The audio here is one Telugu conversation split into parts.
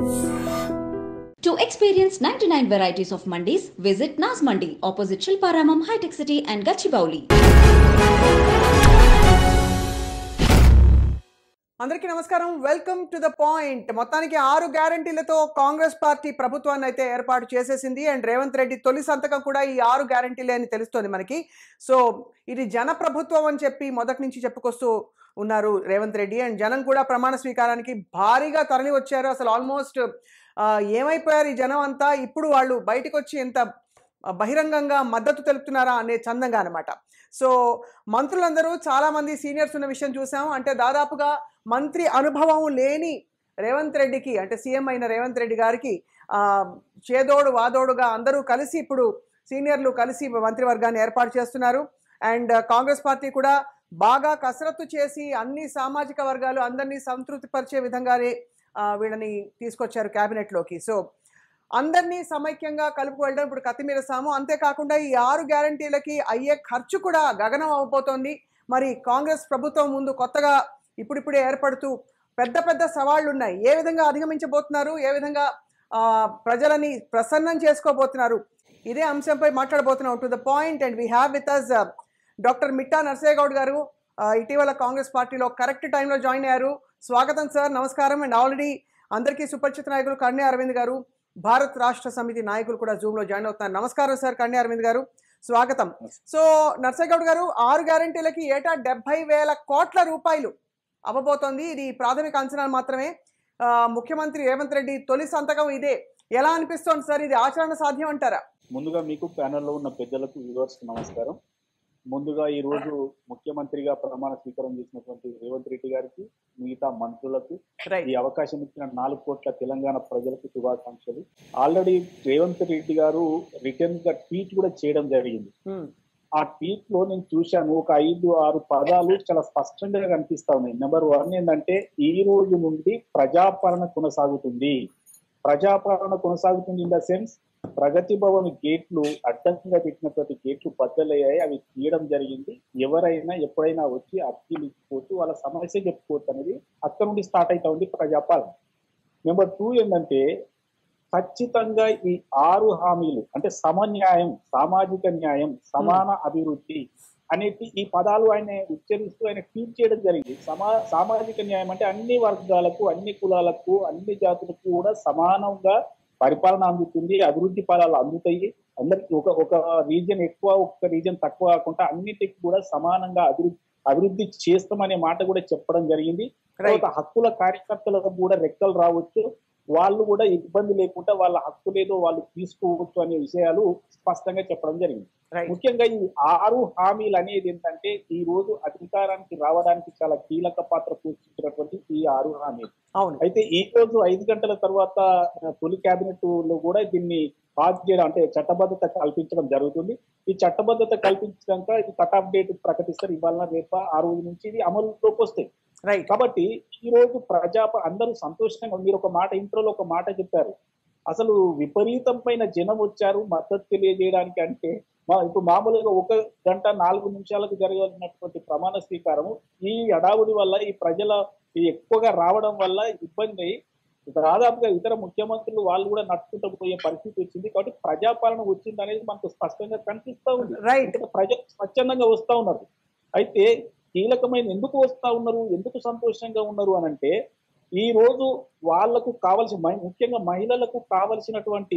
To experience 99 varieties of mandis, visit Nas Mandi, opposite Shilparamam High Tech City and Gachibowli. అందరికీ నమస్కారం వెల్కమ్ టు ద పాయింట్ మొత్తానికి ఆరు గ్యారంటీలతో కాంగ్రెస్ పార్టీ ప్రభుత్వాన్ని అయితే ఏర్పాటు చేసేసింది అండ్ రేవంత్ రెడ్డి తొలి సంతకం కూడా ఈ ఆరు గ్యారంటీలే అని తెలుస్తోంది మనకి సో ఇది జన ప్రభుత్వం అని చెప్పి మొదటి నుంచి చెప్పుకొస్తూ ఉన్నారు రేవంత్ రెడ్డి అండ్ జనం కూడా ప్రమాణ స్వీకారానికి భారీగా తరలి వచ్చారు అసలు ఆల్మోస్ట్ ఏమైపోయారు ఈ జనం అంతా ఇప్పుడు వాళ్ళు బయటకు వచ్చి ఎంత బహిరంగంగా మద్దతు తెలుపుతున్నారా అనే చందంగా అనమాట సో మంత్రులందరూ చాలామంది సీనియర్స్ ఉన్న విషయం చూసాం అంటే దాదాపుగా మంత్రి అనుభవం లేని రేవంత్ రెడ్డికి అంటే సీఎం అయిన రేవంత్ రెడ్డి గారికి ఆ, చేదోడు వాదోడుగా అందరూ కలిసి ఇప్పుడు సీనియర్లు కలిసి మంత్రివర్గాన్ని ఏర్పాటు చేస్తున్నారు అండ్ కాంగ్రెస్ పార్టీ కూడా బాగా కసరత్తు చేసి అన్ని సామాజిక వర్గాలు అందరినీ సంతృప్తిపరిచే విధంగానే ఆ, వీళ్ళని తీసుకొచ్చారు క్యాబినెట్లోకి సో అందరినీ సమైక్యంగా కలుపుకు వెళ్ళడం ఇప్పుడు కత్తి మీద సాము అంతేకాకుండా ఈ ఆరు గ్యారంటీలకి అయ్యే ఖర్చు కూడా గగనం అవ్వబోతోంది మరి కాంగ్రెస్ ప్రభుత్వం ముందు కొత్తగా ఇప్పుడిప్పుడే ఏర్పడుతూ పెద్ద పెద్ద సవాళ్లు ఉన్నాయి ఏ విధంగా అధిగమించబోతున్నారు ఏ విధంగా ఆ, ప్రజలని ప్రసన్నం చేసుకోబోతున్నారు ఇదే అంశంపై మాట్లాడబోతున్నాం to the point and we have with us doctor Mitta Narsaiah Goud garu ఆ, ఇటీవల కాంగ్రెస్ పార్టీలో కరెక్ట్ టైంలో జాయిన్ అయ్యారు స్వాగతం సార్ నమస్కారం అండ్ ఆల్రెడీ అందరికీ సుపరిచిత నాయకులు కన్య అరవింద్ గారు భారత్ రాష్ట్ర సమితి నాయకులు కూడా జూమ్ లో జాయిన్ అవుతున్నారు నమస్కారం సార్ కన్య అరవింద్ గారు స్వాగతం సో నర్సయ్యగౌడ్ గారు ఆరు గ్యారంటీలకి ఏటా డెబ్బై వేల కోట్ల రూపాయలు అవ్వబోతోంది ఇది ప్రాథమిక అంచనాలు మాత్రమే ఆ, ముఖ్యమంత్రి రేవంత్ రెడ్డి తొలి సంతకం ఇదే ఎలా అనిపిస్తోంది సార్ ఇది ఆచరణ సాధ్యం అంటారా ముందుగా మీకు ప్యానెల్లో ఉన్న పెద్దలకు వ్యూవర్స్ నమస్కారం ముందుగా ఈ రోజు ముఖ్యమంత్రిగా ప్రమాణ స్వీకారం చేసినటువంటి రేవంత్ రెడ్డి గారికి మిగతా మంత్రులకు రైట్ ఈ అవకాశం ఇచ్చిన నాలుగు కోట్ల తెలంగాణ ప్రజలకు శుభాకాంక్షలు ఆల్రెడీ రేవంత్ రెడ్డి గారు రిటర్న్ గా ట్వీట్ కూడా చేయడం జరిగింది ఆ ట్వీట్ లో నేను చూశాను ఒక ఐదు ఆరు పదాలు చాలా స్పష్టంగా కనిపిస్తా ఉన్నాయి నెంబర్ వన్ ఏంటంటే ఈ రోజు నుండి ప్రజాపాలన కొనసాగుతుంది ప్రజాపాలన కొనసాగుతుంది in the sense Pragathi Bhavan గేట్లు అడ్డంగా పెట్టినటువంటి గేట్లు బద్దలయ్యాయి అవి తీయడం జరిగింది ఎవరైనా ఎప్పుడైనా వచ్చి అర్జీలు ఇచ్చిపోతూ వాళ్ళ సమస్య చెప్పుకోవచ్చు అనేది అక్కడ నుండి స్టార్ట్ అవుతా ఉంది ప్రజాపాలన నెంబర్ టూ ఏంటంటే ఖచ్చితంగా ఈ ఆరు హామీలు అంటే సమన్యాయం సామాజిక న్యాయం సమాన అభివృద్ధి అనేటి ఈ పదాలు ఆయన ఉచ్చరిస్తూ ఆయన ట్వీట్ చేయడం జరిగింది సమా సామాజిక న్యాయం అంటే అన్ని వర్గాలకు అన్ని కులాలకు అన్ని జాతులకు కూడా సమానంగా పరిపాలన అందుతుంది అభివృద్ధి ఫలాలు అందుతాయి అందరికి ఒక ఒక రీజన్ ఎక్కువ ఒక రీజన్ తక్కువ కాకుండా అన్నిటికి కూడా సమానంగా అభివృద్ధి అభివృద్ధి చేస్తామనే మాట కూడా చెప్పడం జరిగింది తర్వాత హక్కుల కార్యకర్తలకు కూడా రెక్కలు రావచ్చు వాళ్ళు కూడా ఇబ్బంది లేకుండా వాళ్ళ హక్కు లేదో వాళ్ళు తీసుకోవచ్చు అనే విషయాలు స్పష్టంగా చెప్పడం జరిగింది రైట్ ముఖ్యంగా ఈ ఆరు హామీలు అనేది ఏంటంటే ఈ రోజు అధికారానికి రావడానికి చాలా కీలక పాత్ర పోషించినటువంటి ఈ ఆరు హామీలు అవును అయితే ఈ రోజు ఐదు గంటల తర్వాత ఆ, తొలి కేబినెట్ లో కూడా దీన్ని పాస్ చేయడం అంటే చట్టబద్ధత కల్పించడం జరుగుతుంది ఈ చట్టబద్ధత కల్పించాక ఇది కట్ ఆఫ్ డేట్ ప్రకటిస్తారు ఇవాళ రేప ఆ రోజు నుంచి ఇది అమలులోకి వస్తాయి రైట్ కాబట్టి ఈ రోజు ప్రజా అందరూ సంతోషంగా మీరు ఒక మాట ఇంట్రోలో ఒక మాట చెప్పారు అసలు విపరీతమైన జనం వచ్చారు మద్దతు తెలియజేయడానికి అంటే మా ఇప్పుడు మామూలుగా ఒక గంట నాలుగు నిమిషాలకు జరగాల్సినటువంటి ప్రమాణ స్వీకారం ఈ అడావుడి వల్ల ఈ ప్రజల ఈ ఎక్కువగా రావడం వల్ల ఇబ్బంది అయి దాదాపుగా ఇతర ముఖ్యమంత్రులు వాళ్ళు కూడా నడుచుకుంటూ పోయే పరిస్థితి వచ్చింది కాబట్టి ప్రజాపాలన వచ్చింది అనేది మనకు స్పష్టంగా కనిపిస్తా ఉంది రైట్ ఇక్కడ ప్రజలు స్వచ్ఛందంగా వస్తా ఉన్నారు అయితే కీలకమైన ఎందుకు వస్తా ఉన్నారు ఎందుకు సంతోషంగా ఉన్నారు అని అంటే ఈ రోజు వాళ్లకు కావలసిన మహి- ముఖ్యంగా మహిళలకు కావలసినటువంటి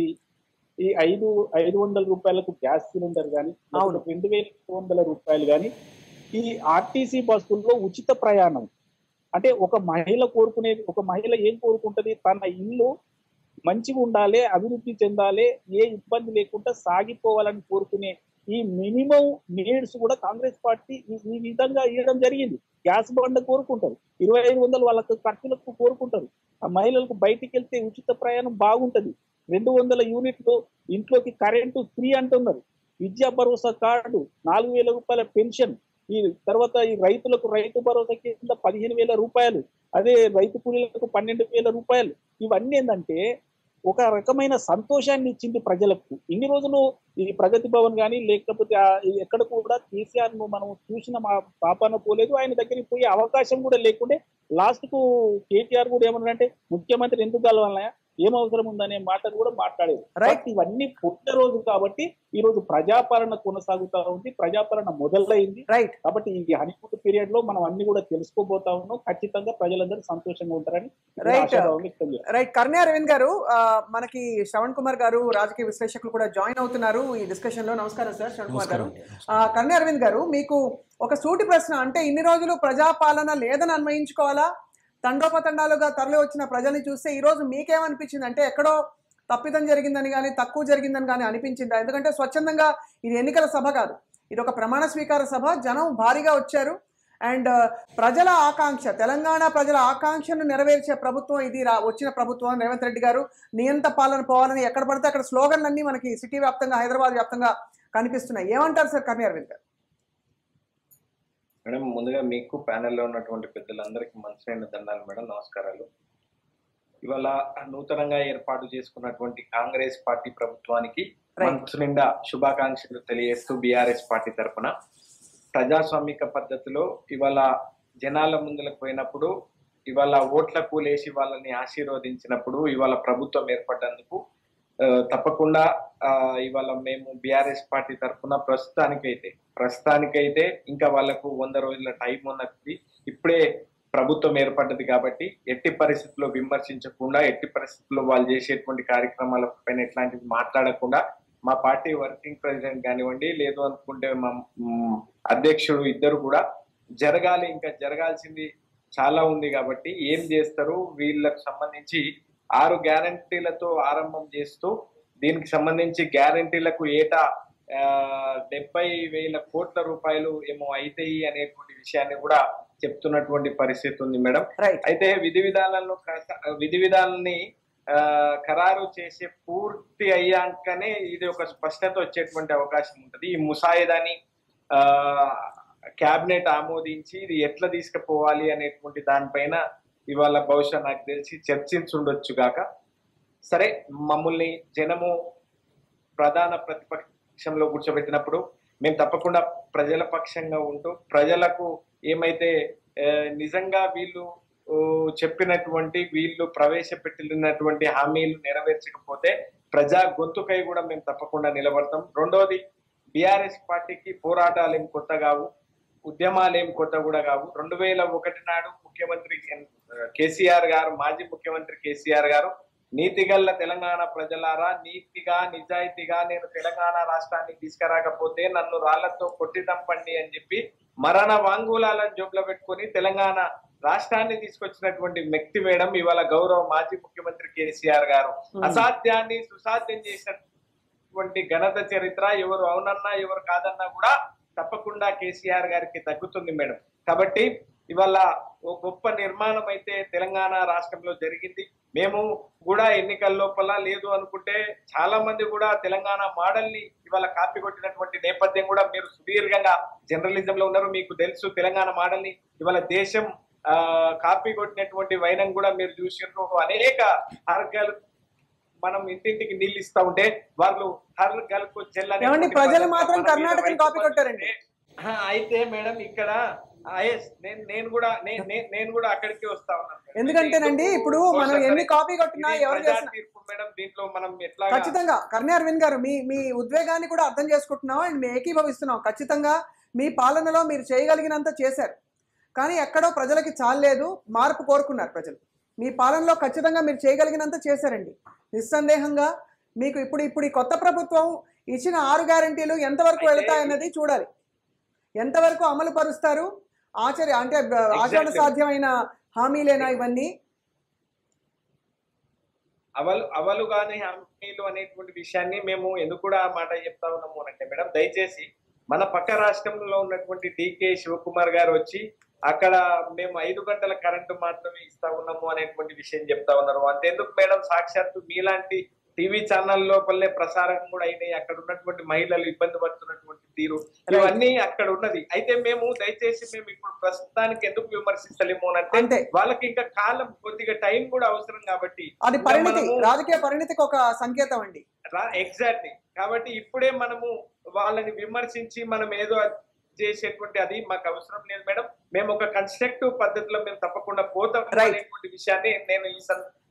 ఈ ఐదు ఐదు వందల రూపాయలకు గ్యాస్ సిలిండర్ కానీ అవును. రెండు వేల వందల రూపాయలు కానీ ఈ ఆర్టీసీ బస్సుల్లో ఉచిత ప్రయాణం అంటే ఒక మహిళ కోరుకునేది ఒక మహిళ ఏం కోరుకుంటది తన ఇల్లు మంచిగా ఉండాలి అభివృద్ధి చెందాలి ఏ ఇబ్బంది లేకుండా సాగిపోవాలని కోరుకునే ఈ మినిమం నీడ్స్ కూడా కాంగ్రెస్ పార్టీ ఈ- ఈ విధంగా ఇవ్వడం జరిగింది గ్యాస్ బండ కోరుకుంటారు ఇరవై ఐదు వందలు వాళ్ళకు ఖర్చులకు కోరుకుంటారు ఆ మహిళలకు బయటికి వెళ్తే ఉచిత ప్రయాణం బాగుంటది రెండు వందల యూనిట్లు ఇంట్లోకి కరెంటు ఫ్రీ అంటున్నారు విద్యా భరోసా కార్డు నాలుగు వేల రూపాయల పెన్షన్ ఈ తర్వాత ఈ రైతులకు రైతు భరోసా కింద పదిహేను వేల రూపాయలు అదే రైతు కూలీలకు పన్నెండు వేల రూపాయలు ఇవన్నీ ఏంటంటే ఒక రకమైన సంతోషాన్ని ఇచ్చింది ప్రజలకు ఇన్ని రోజులు ఈ ప్రగతి భవన్ కానీ లేకపోతే ఆ- ఈ ఎక్కడ కూడా కేసీఆర్ ను మనం చూసిన మా పాపాన పోలేదు ఆయన దగ్గరికి పోయే అవకాశం కూడా లేకుండే లాస్ట్ కు కేటీఆర్ కూడా ఏమన్నాడంటే ముఖ్యమంత్రి ఎందుకు కలవాలన్నా ఏం అవసరం ఉందనే మాటను కూడా మాట్లాడేది Right. బట్ ఇవన్నీ పుట్టిన రోజు కాబట్టి ఈ రోజు ప్రజాపాలన కొనసాగుతా ఉంది ప్రజాపాలన మొదలైంది రైట్ కాబట్టి ఈ హనీమూన్ పీరియడ్ లో మనం అన్ని కూడా తెలుసుకోబోతా ఉన్నాం ఖచ్చితంగా ప్రజలందరూ సంతోషంగా ఉంటారని నేను Right. ఆశాభావం వ్యక్తం చేస్తున్నాను. రైట్ కర్ణ్య అరవింద్ గారు ఆ, మనకి శ్రవణ్ కుమార్ గారు రాజకీయ విశ్లేషకులు కూడా జాయిన్ అవుతున్నారు ఈ డిస్కషన్ లో నమస్కారం సార్ శ్రవణ్ కుమార్ గారు ఆ, కర్ణ్య అరవింద్ గారు మీకు ఒక సూటి ప్రశ్న అంటే ఇన్ని రోజులు ప్రజాపాలన లేదని అన్వయించుకోవాలా తండోపతండాలుగా తరలి వచ్చిన ప్రజల్ని చూస్తే ఈ రోజు మీకేమనిపించింది అంటే ఎక్కడో తప్పిదం జరిగిందని కానీ తక్కువ జరిగిందని కానీ అనిపించిందా ఎందుకంటే స్వచ్ఛందంగా ఇది ఎన్నికల సభ కాదు ఇది ఒక ప్రమాణ స్వీకార సభ జనం భారీగా వచ్చారు అండ్ ప్రజల ఆకాంక్ష తెలంగాణ ప్రజల ఆకాంక్షను నెరవేర్చే ప్రభుత్వం ఇది రా వచ్చిన ప్రభుత్వం రేవంత్ రెడ్డి గారు నియంత పాలన పోవాలని ఎక్కడ పడితే అక్కడ స్లోగన్లు అన్నీ మనకి సిటీ వ్యాప్తంగా హైదరాబాద్ వ్యాప్తంగా కనిపిస్తున్నాయి ఏమంటారు సార్ కర్ణి అరవింద్ గారు మేడం ముందుగా మీకు ప్యానెల్లో ఉన్నటువంటి పెద్దలందరికీ మనసైన దండాలు మేడం నమస్కారాలు ఇవాళ నూతనంగా ఏర్పాటు చేసుకున్నటువంటి కాంగ్రెస్ పార్టీ ప్రభుత్వానికి Right. మనసు నిండా శుభాకాంక్షలు తెలియజేస్తూ బీఆర్ఎస్ పార్టీ తరఫున ప్రజాస్వామిక పద్ధతిలో ఇవాళ జనాల ముందులకు పోయినప్పుడు ఇవాళ ఓట్ల కూలేసి వాళ్ళని ఆశీర్వదించినప్పుడు ఇవాళ ప్రభుత్వం ఏర్పడ్డందుకు ఆ, తప్పకుండా ఆ, ఇవాళ మేము బీఆర్ఎస్ పార్టీ తరఫున ప్రస్తుతానికైతే ప్రస్తుతానికైతే ఇంకా వాళ్ళకు వంద రోజుల టైం ఉన్నది ఇప్పుడే ప్రభుత్వం ఏర్పడ్డది కాబట్టి ఎట్టి పరిస్థితుల్లో విమర్శించకుండా ఎట్టి పరిస్థితుల్లో వాళ్ళు చేసేటువంటి కార్యక్రమాల పైన ఎట్లాంటివి మాట్లాడకుండా మా పార్టీ వర్కింగ్ ప్రెసిడెంట్ కానివ్వండి లేదు అనుకుంటే మా మ్, అధ్యక్షుడు ఇద్దరు కూడా జరగాలి ఇంకా జరగాల్సింది చాలా ఉంది కాబట్టి ఏం చేస్తారు వీళ్ళకు సంబంధించి ఆరు గ్యారంటీలతో ఆరంభం చేస్తూ దీనికి సంబంధించి గ్యారంటీలకు ఏటా ఆ, డెబ్బై వేల కోట్ల రూపాయలు ఏమో అవుతాయి అనేటువంటి విషయాన్ని కూడా చెప్తున్నటువంటి పరిస్థితి ఉంది మేడం రైట్ అయితే విధి విధానాలను కాస్త- విధి విధానాన్ని ఆ, ఖరారు చేసే పూర్తి అయ్యాకనే ఇది ఒక స్పష్టత వచ్చేటువంటి అవకాశం ఉంటుంది ఈ ముసాయిదాని ఆ క్యాబినెట్ ఆమోదించి ఇది ఎట్లా తీసుకుపోవాలి అనేటువంటి దానిపైన ఇవాళ బహుశా నాకు తెలిసి చర్చించుండొచ్చు గాక సరే మమ్మల్ని జనము ప్రధాన ప్రతిపక్షంలో కూర్చోబెట్టినప్పుడు మేము తప్పకుండా ప్రజల పక్షంగా ఉంటూ ప్రజలకు ఏమైతే ఆ, నిజంగా వీళ్ళు ఓ, చెప్పినటువంటి వీళ్ళు ప్రవేశపెట్టినటువంటి హామీలు నెరవేర్చకపోతే ప్రజా గొంతుకై కూడా మేము తప్పకుండా నిలబడతాం రెండోది బీఆర్ఎస్ పార్టీకి పోరాటాలు ఏం కొత్త కావు ఉద్యమాలు ఏం కొత్త కూడా కావు రెండు వేల ఒకటి నాడు ముఖ్యమంత్రి కేసీఆర్ గారు మాజీ ముఖ్యమంత్రి కేసీఆర్ గారు నీతిగల్ల తెలంగాణ ప్రజలారా నీతిగా నిజాయితీగా నేను తెలంగాణ రాష్ట్రాన్ని తీసుకురాకపోతే నన్ను రాళ్లతో కొట్టి దంపండి అని చెప్పి మరణ వాంగ్మూలాలను జోబులో పెట్టుకొని తెలంగాణ రాష్ట్రాన్ని తీసుకొచ్చినటువంటి వ్యక్తి మేడం ఇవాళ గౌరవ మాజీ ముఖ్యమంత్రి కేసీఆర్ గారు అసాధ్యాన్ని సుసాధ్యం చేసినటువంటి ఘనత చరిత్ర ఎవరు అవునన్నా ఎవరు కాదన్నా కూడా తప్పకుండా కేసీఆర్ గారికి తగ్గుతుంది మేడం కాబట్టి ఇవాళ ఓ గొప్ప నిర్మాణం అయితే తెలంగాణ రాష్ట్రంలో జరిగింది మేము కూడా ఎన్నికల లోపల లేదు అనుకుంటే చాలా మంది కూడా తెలంగాణ మోడల్ ని ఇవాళ కాపీ కొట్టినటువంటి నేపథ్యం కూడా మీరు సుదీర్ఘంగా జర్నలిజం లో ఉన్నారు మీకు తెలుసు తెలంగాణ మోడల్ ని ఇవాళ దేశం ఆ కాపీ కొట్టినటువంటి వైనం కూడా మీరు చూసినారు అనేక వర్గాలు మనం ఇంటింటికి నీళ్ళు ఇస్తా ఉంటే వాళ్ళు హర్ గల్కు జల్ అనేటువంటి ఏమండి, ప్రజలు పదంగా మాత్రం మన మీద కర్ణాటకని రైతు కాపీ కొట్టారండి. ఆ, అయితే మేడం ఇక్కడ ఆ, yes, నేను నేను కూడా నేను నేను- నేను కూడా అక్కడికి వస్తా ఉన్నాను మేడం. ఎందుకంటేనండి ఎందుకు ఇప్పుడు మనం బహుశా ఎన్ని సరే, కాపీ కొట్టినా ఇది ఎవరు ప్రజా చేసినా తీర్పు మేడం దీంట్లో మనం ఎట్లా ఖచ్చితంగా కర్ణి అరవింద్ గారు మీ మీ ఉద్వేగాన్ని కూడా అర్థం చేసుకుంటున్నాం అండ్ మేము ఏకీభవిస్తున్నాం ఖచ్చితంగా మీ పాలనలో మీరు చేయగలిగినంత చేశారు కానీ ఎక్కడో ప్రజలకి చాలేదు మార్పు కోరుకున్నారు ప్రజలు మీ పాలనలో ఖచ్చితంగా మీరు చేయగలిగినంత చేశారండి నిస్సందేహంగా మీకు ఇప్పుడు ఇప్పుడు ఈ కొత్త ప్రభుత్వం ఇచ్చిన ఆరు గ్యారంటీలు ఎంతవరకు అయితే- వెళతాయన్నది చూడాలి ఎంతవరకు అమలు పరుస్తారు ఆచర్య అంటే బ- ఆచరణ Exactly. సాధ్యమైన హామీలేనా ఇవన్నీ అవలు అవలు కానీ హామీలు అనేటువంటి విషయాన్ని మేము ఎందుకు కూడా ఆ మాట చెప్తా ఉన్నాము అని అంటే మేడం దయచేసి మన పక్క రాష్ట్రంలో ఉన్నటువంటి డికే శివకుమార్ గారు వచ్చి అక్కడ మేము ఐదు గంటల కరెంటు మాత్రమే ఇస్తా ఉన్నాము అనేటువంటి విషయం చెప్తా ఉన్నారు అంతేందుకు మేడం సాక్షాత్తు మీలాంటి టీవీ ఛానల్లో పల్లె ప్రసారం కూడా అయినాయి అక్కడ ఉన్నటువంటి మహిళలు ఇబ్బంది పడుతున్నటువంటి తీరు ఇవన్నీ అక్కడ ఉన్నది అయితే మేము దయచేసి మేము ఇప్పుడు ప్రస్తుతానికి ఎందుకు విమర్శిస్తలేము అని అంతే. అంటే వాళ్ళకి ఇంకా కాలం కొద్దిగా టైం కూడా అవసరం కాబట్టి అది ఇంకా పరిణితి మనము- రాజకీయ పరిణితికి ఒక సంకేతం అండి ఎగ్జాక్ట్లీ కాబట్టి ఇప్పుడే మనము వాళ్ళని విమర్శించి మనం ఏదో చేసేటువంటి అది మాకు అవసరం లేదు మేడం మేము ఒక కన్స్ట్రక్టివ్ పద్ధతిలో మేము తప్పకుండా పోతాం Right. అనేటువంటి విషయాన్ని నేను ఈ సం-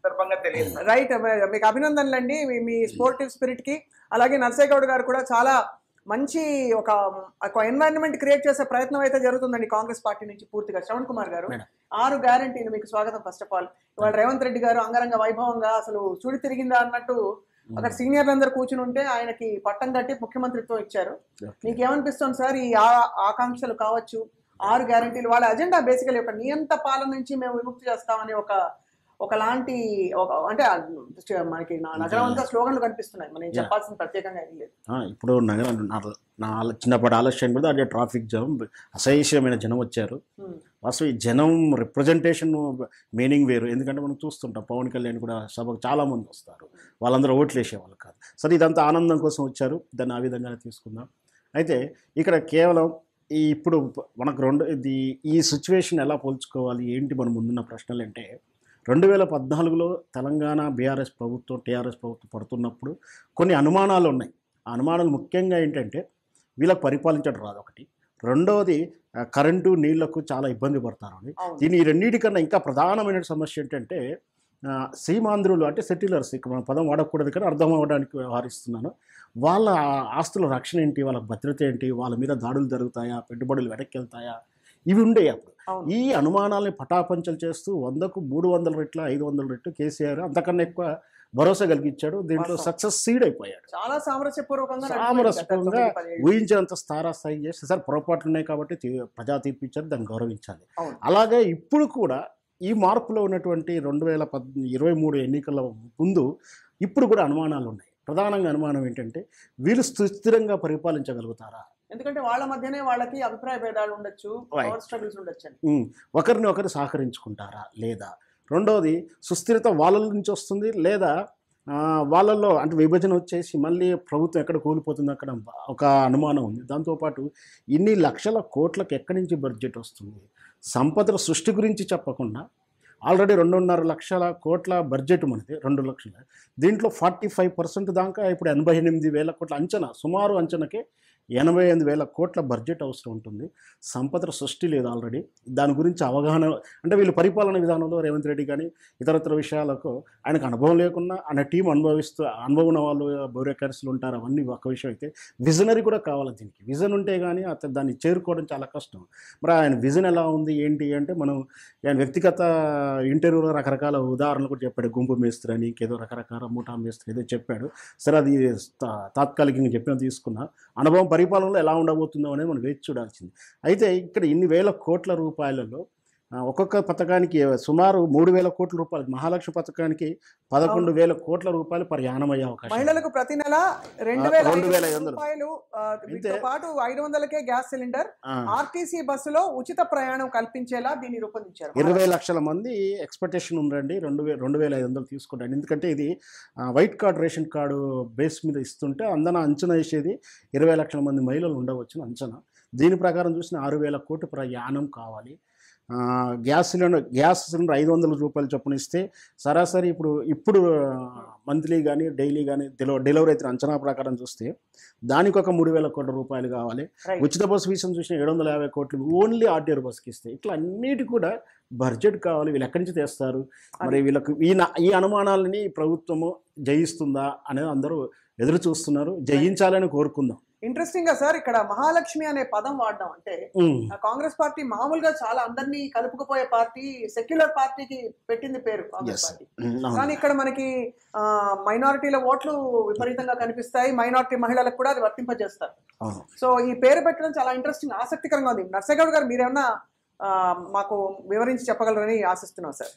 సందర్భంగా తెలియదు రైట్ మీకు అభినందనలు అండి మీ స్పోర్టివ్ స్పిరిట్ కి అలాగే నర్సయ్య గౌడ్ గారు కూడా చాలా మంచి ఒక ఒక ఎన్వైరన్మెంట్ క్రియేట్ చేసే ప్రయత్నం అయితే జరుగుతుందండి కాంగ్రెస్ పార్టీ నుంచి పూర్తిగా శ్రవణ్ కుమార్ గారు మేడం. ఆరు గ్యారంటీలు మీకు స్వాగతం ఫస్ట్ ఆఫ్ ఆల్ ఇవాళ రేవంత్ రెడ్డి గారు అంగరంగ వైభవంగా అసలు చూడి తిరిగిందా అన్నట్టు అక్కడ సీనియర్లు అందరు కూర్చుని ఉంటే ఆయనకి పట్టం కట్టి ముఖ్యమంత్రిత్వం ఇచ్చారు మీకు ఏమనిపిస్తుంది సార్ ఈ ఆ- ఆకాంక్షలు కావచ్చు ఆరు గ్యారంటీలు వాళ్ళ అజెండా బేసికలీ ఒక నియంత పాలన నుంచి మేము విముక్తి చేస్తామని ఒక ఒకలాంటి ఒక అంటే ఆ మనకి నా నగరం అంతా స్లోగన్లు కనిపిస్తున్నాయి మనం Yeah. చెప్పాల్సిన ప్రత్యేకంగా ఏం లేదు ఆ, ఇప్పుడు నగరం నా నా ఆలో- చిన్నప్పటి ఆలస్యం కూడా అదే ట్రాఫిక్ జామ్ అసహ్యమైన జనం వచ్చారు Hmm. అసలు ఈ జనం రిప్రజెంటేషన్ మీనింగ్ వేరు ఎందుకంటే మనం చూస్తుంటాం పవన్ కళ్యాణ్ కూడా సభకు చాలా మంది వస్తారు వాళ్ళందరూ ఓట్లు వేసేవాళ్ళు కాదు సరే ఇదంతా ఆనందం కోసం వచ్చారు దాన్ని ఆ విధంగానే తీసుకుందాం అయితే ఇక్కడ కేవలం ఈ ఇప్పుడు మనకు రెండు ఇది ఈ సిచ్యువేషన్ ఎలా పోల్చుకోవాలి ఏంటి మన ముందున్న ప్రశ్నలు అంటే రెండు వేల పద్నాలుగులో తెలంగాణ బీఆర్ఎస్ ప్రభుత్వం టీఆర్ఎస్ ప్రభుత్వం పడుతున్నప్పుడు కొన్ని అనుమానాలు ఉన్నాయి ఆ అనుమానాలు ముఖ్యంగా ఏంటంటే వీళ్ళకి పరిపాలించడం రాదు ఒకటి రెండవది ఆ, కరెంటు నీళ్లకు చాలా ఇబ్బంది పడతారు అని అవును దీని ఈ రెండింటికన్నా ఇంకా ప్రధానమైన సమస్య ఏంటంటే ఆ, సీమాంధ్రులు అంటే సెటిలర్స్ ఇక్కడ మన పదం వాడకూడదు కానీ అర్థం అవ్వడానికి వ్యవహరిస్తున్నాను వాళ్ళ ఆస్తుల రక్షణ ఏంటి వాళ్ళ భద్రత ఏంటి వాళ్ళ మీద దాడులు జరుగుతాయా పెట్టుబడులు వెనక్కి వెళ్తాయా ఇవి ఉండేవి అప్పుడు అవును ఈ అనుమానాల్ని పటాపంచలు చేస్తూ వందకు మూడు వందల రెట్లు ఐదు వందల రెట్లు కేసీఆర్ అంతకన్నా ఎక్కువ భరోసా కలిగించాడు దీంట్లో వాస్తవం. సక్సెస్ సీడ్ అయిపోయాడు చాలా సామరస్యపూర్వకంగా సామరస్యపూర్వకంగా నడిచిపోయింది గత తొమ్మిది, పది ఏళ్ళు. ఊహించినంత స్థాయి చేస్తే సార్ పొరపాట్లు ఉన్నాయి కాబట్టి తీ- ప్రజా తీర్పు ఇచ్చారు దాన్ని గౌరవించాలి అవును. అలాగే ఇప్పుడు కూడా ఈ మార్పులో ఉన్నటువంటి రెండు వేల పద్ ఇరవై మూడు ఎన్నికల ముందు ఇప్పుడు కూడా అనుమానాలు ఉన్నాయి ప్రధానంగా అనుమానం ఏంటంటే వీళ్ళు సుస్థిరంగా పరిపాలించగలుగుతారా ఎందుకంటే వాళ్ళ మధ్యనే వాళ్ళకి అభిప్రాయ భేదాలు ఉండొచ్చు Right. పవర్ స్ట్రగుల్స్ ఉండొచ్చు అని ఉమ్, ఒకరిని ఒకరు సహకరించుకుంటారా లేదా రెండవది సుస్థిరత వాళ్ళ నుంచి వస్తుంది లేదా ఆ, వాళ్ళల్లో అంటే విభజన వచ్చేసి మళ్ళీ ప్రభుత్వం ఎక్కడ కూలిపోతుంది అక్కడ ఒక అనుమానం ఉంది దాంతోపాటు ఇన్ని లక్షల కోట్లకు ఎక్కడి నుంచి బడ్జెట్ వస్తుంది సంపదల సృష్టి గురించి చెప్పకుండా ఆల్రెడీ రెండున్నర లక్షల కోట్ల బడ్జెట్ మనది రెండు లక్షల దీంట్లో ఫార్టీ ఫైవ్ పర్సెంట్ దాకా ఇప్పుడు ఎనభై ఎనిమిది వేల కోట్ల అంచనా సుమారు అంచనాకే ఎనభై ఎనిమిది వేల కోట్ల బడ్జెట్ అవసరం ఉంటుంది సంపదల సృష్టి లేదు ఆల్రెడీ దాని గురించి అవగాహన అంటే వీళ్ళు పరిపాలన విధానంలో రేవంత్ రెడ్డి కానీ ఇతరత్ర విషయాలకు ఆయనకు అనుభవం లేకున్నా ఆయన టీం అనుభవిస్తూ అనుభవం ఉన్న వాళ్ళు బ్యూరోక్రాట్స్లు ఉంటారు అవన్నీ ఒక విషయం అయితే విజనరీ కూడా కావాలి దీనికి విజన్ ఉంటే కానీ అతను దాన్ని చేరుకోవడం చాలా కష్టం మరి ఆయన విజన్ ఎలా ఉంది ఏంటి అంటే మనం ఆయన వ్యక్తిగత ఇంటర్వ్యూలో రకరకాల ఉదాహరణలు కూడా చెప్పాడు గుంపు మేస్త్రి అని ఇంకేదో రకరకాల మూటా మేస్త్రి ఏదో చెప్పాడు సరే అది తా- తాత్కాలికంగా చెప్పిన తీసుకున్నా అనుభవం పరిపాలనలో ఎలా ఉండబోతుందో అనేది మనం వేచి చూడాల్సింది అయితే ఇక్కడ ఇన్ని వేల కోట్ల రూపాయలలో ఆ, ఒక్కొక్క పథకానికి సుమారు మూడు వేల కోట్ల రూపాయలు మహాలక్ష్మి పథకానికి పదకొండు వేల కోట్ల రూపాయలు ప్రయాణం అయ్యే అవకాశం ఉంది. మహిళలకు ప్రతి నెల రెండు ఆ, వేల రెండు వేల ఐదు ఐదు వందలు. రూపాయలు ఆ, వీటితో అయితే- పాటు ఐదు వందలకే గ్యాస్ సిలిండర్ ఆ, ఆర్టీసీ బస్సులో ఉచిత ప్రయాణం కల్పించేలా దీన్ని రూపొందించారు ఇరవై లక్షల మంది ఎక్స్పెక్టేషన్ ఉందండి రెండు వేల రెండు వేల ఐదు వందలు తీసుకుంటాను ఎందుకంటే ఇది ఆ, white card ration card base మీద ఇస్తుంటే అందన అంచనా వేసేది ఇరవై లక్షల మంది మహిళలు ఉండవచ్చును అంచనా దీని ప్రకారం చూసిన ఆరు వేల కోటి ప్రయాణం కావాలి ఆ, గ్యాస్ సిలిండర్ గ్యాస్ సిలిండర్ ఐదు వందల రూపాయలు చొప్పున ఇస్తే సరాసరి ఇప్పుడు ఇప్పుడు మంత్లీ కానీ డైలీ కానీ డెలివరీ అయితే అంచనా ప్రకారం చూస్తే దానికి ఒక మూడు వేల కోట్ల రూపాయలు కావాలి Right. ఉచిత బస్సు విషయం చూసిన ఏడు వందల యాభై కోట్లు ఓన్లీ ఆర్టీఆర్ బస్కి ఇస్తే ఇట్లా అన్నిటి కూడా బడ్జెట్ కావాలి వీళ్ళు ఎక్కడి నుంచి తెస్తారు మరి వీళ్ళకు ఈ నా- ఈ అనుమానాలని ప్రభుత్వము జయిస్తుందా అనేది అందరూ ఎదురు చూస్తున్నారు జయించాలని కోరుకుందాం ఇంట్రెస్టింగ్ గా సార్ ఇక్కడ మహాలక్ష్మి అనే పదం వాడడం అంటే ఉమ్, ఆ కాంగ్రెస్ పార్టీ మామూలుగా చాలా అందరినీ కలుపుకుపోయే పార్టీ సెక్యులర్ పార్టీకి పెట్టింది పేరు కాంగ్రెస్ Yes. పార్టీ ఉమ్, అవును. కానీ ఇక్కడ మనకి మైనారిటీల ఓట్లు విపరీతంగా కనిపిస్తాయి మైనారిటీ మహిళలకు కూడా అది వర్తింపజేస్తారు అవును. సో ఈ పేరు పెట్టడం చాలా ఇంట్రెస్టింగ్ ఆసక్తికరంగా ఉంది నర్సగౌడ్ గారు మీరేమన్నా ఆ, మాకు వివరించి చెప్పగలరని ఆశిస్తున్నాం సార్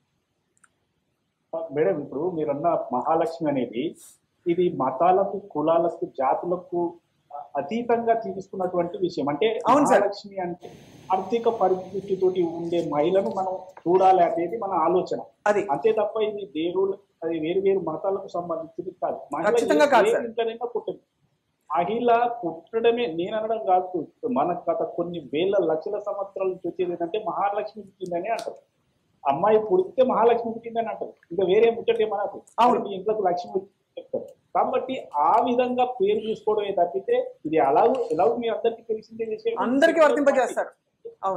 మేడం ఇప్పుడు మీరన్న మహాలక్ష్మి అనేది ఇది మతాలకు కులాలకు జాతులకు అతీతంగా తీసుకున్నటువంటి విషయం అంటే అవును సార్. మహాలక్ష్మి అంటే ఆర్థిక పరిస్థితితోటి ఉండే మహిళను మనం చూడాలి అనేది మన ఆలోచన అది అంతే తప్ప ఇది దేవుడు అది వేరు వేరు మతాలకు సంబంధించింది కాదు మహిళ ఖచ్చితంగా కాదు ఏ సార్. ఇంట్లోనైనా పుట్టింది మహిళ పుట్టడమే నేను అనడం కాదు మన గత కొన్ని వేల లక్షల సంవత్సరాల నుంచి వచ్చేది ఏంటంటే మహాలక్ష్మి పుట్టిందని అంటారు అమ్మాయి పుడితే మహాలక్ష్మి పుట్టిందని అంటారు ఇంకా వేరే ముచ్చటే మనకు అవును. మీ ఇంట్లోకి లక్ష్మి వచ్చిందని చెప్తారు కాబట్టి ఆ విధంగా పేరు తీసుకోవడమే తప్పితే ఇది ఎలా ఎలా మీ అందరికీ తెలిసిందే విషయం అందరికీ వర్తింపజేస్తారు అవును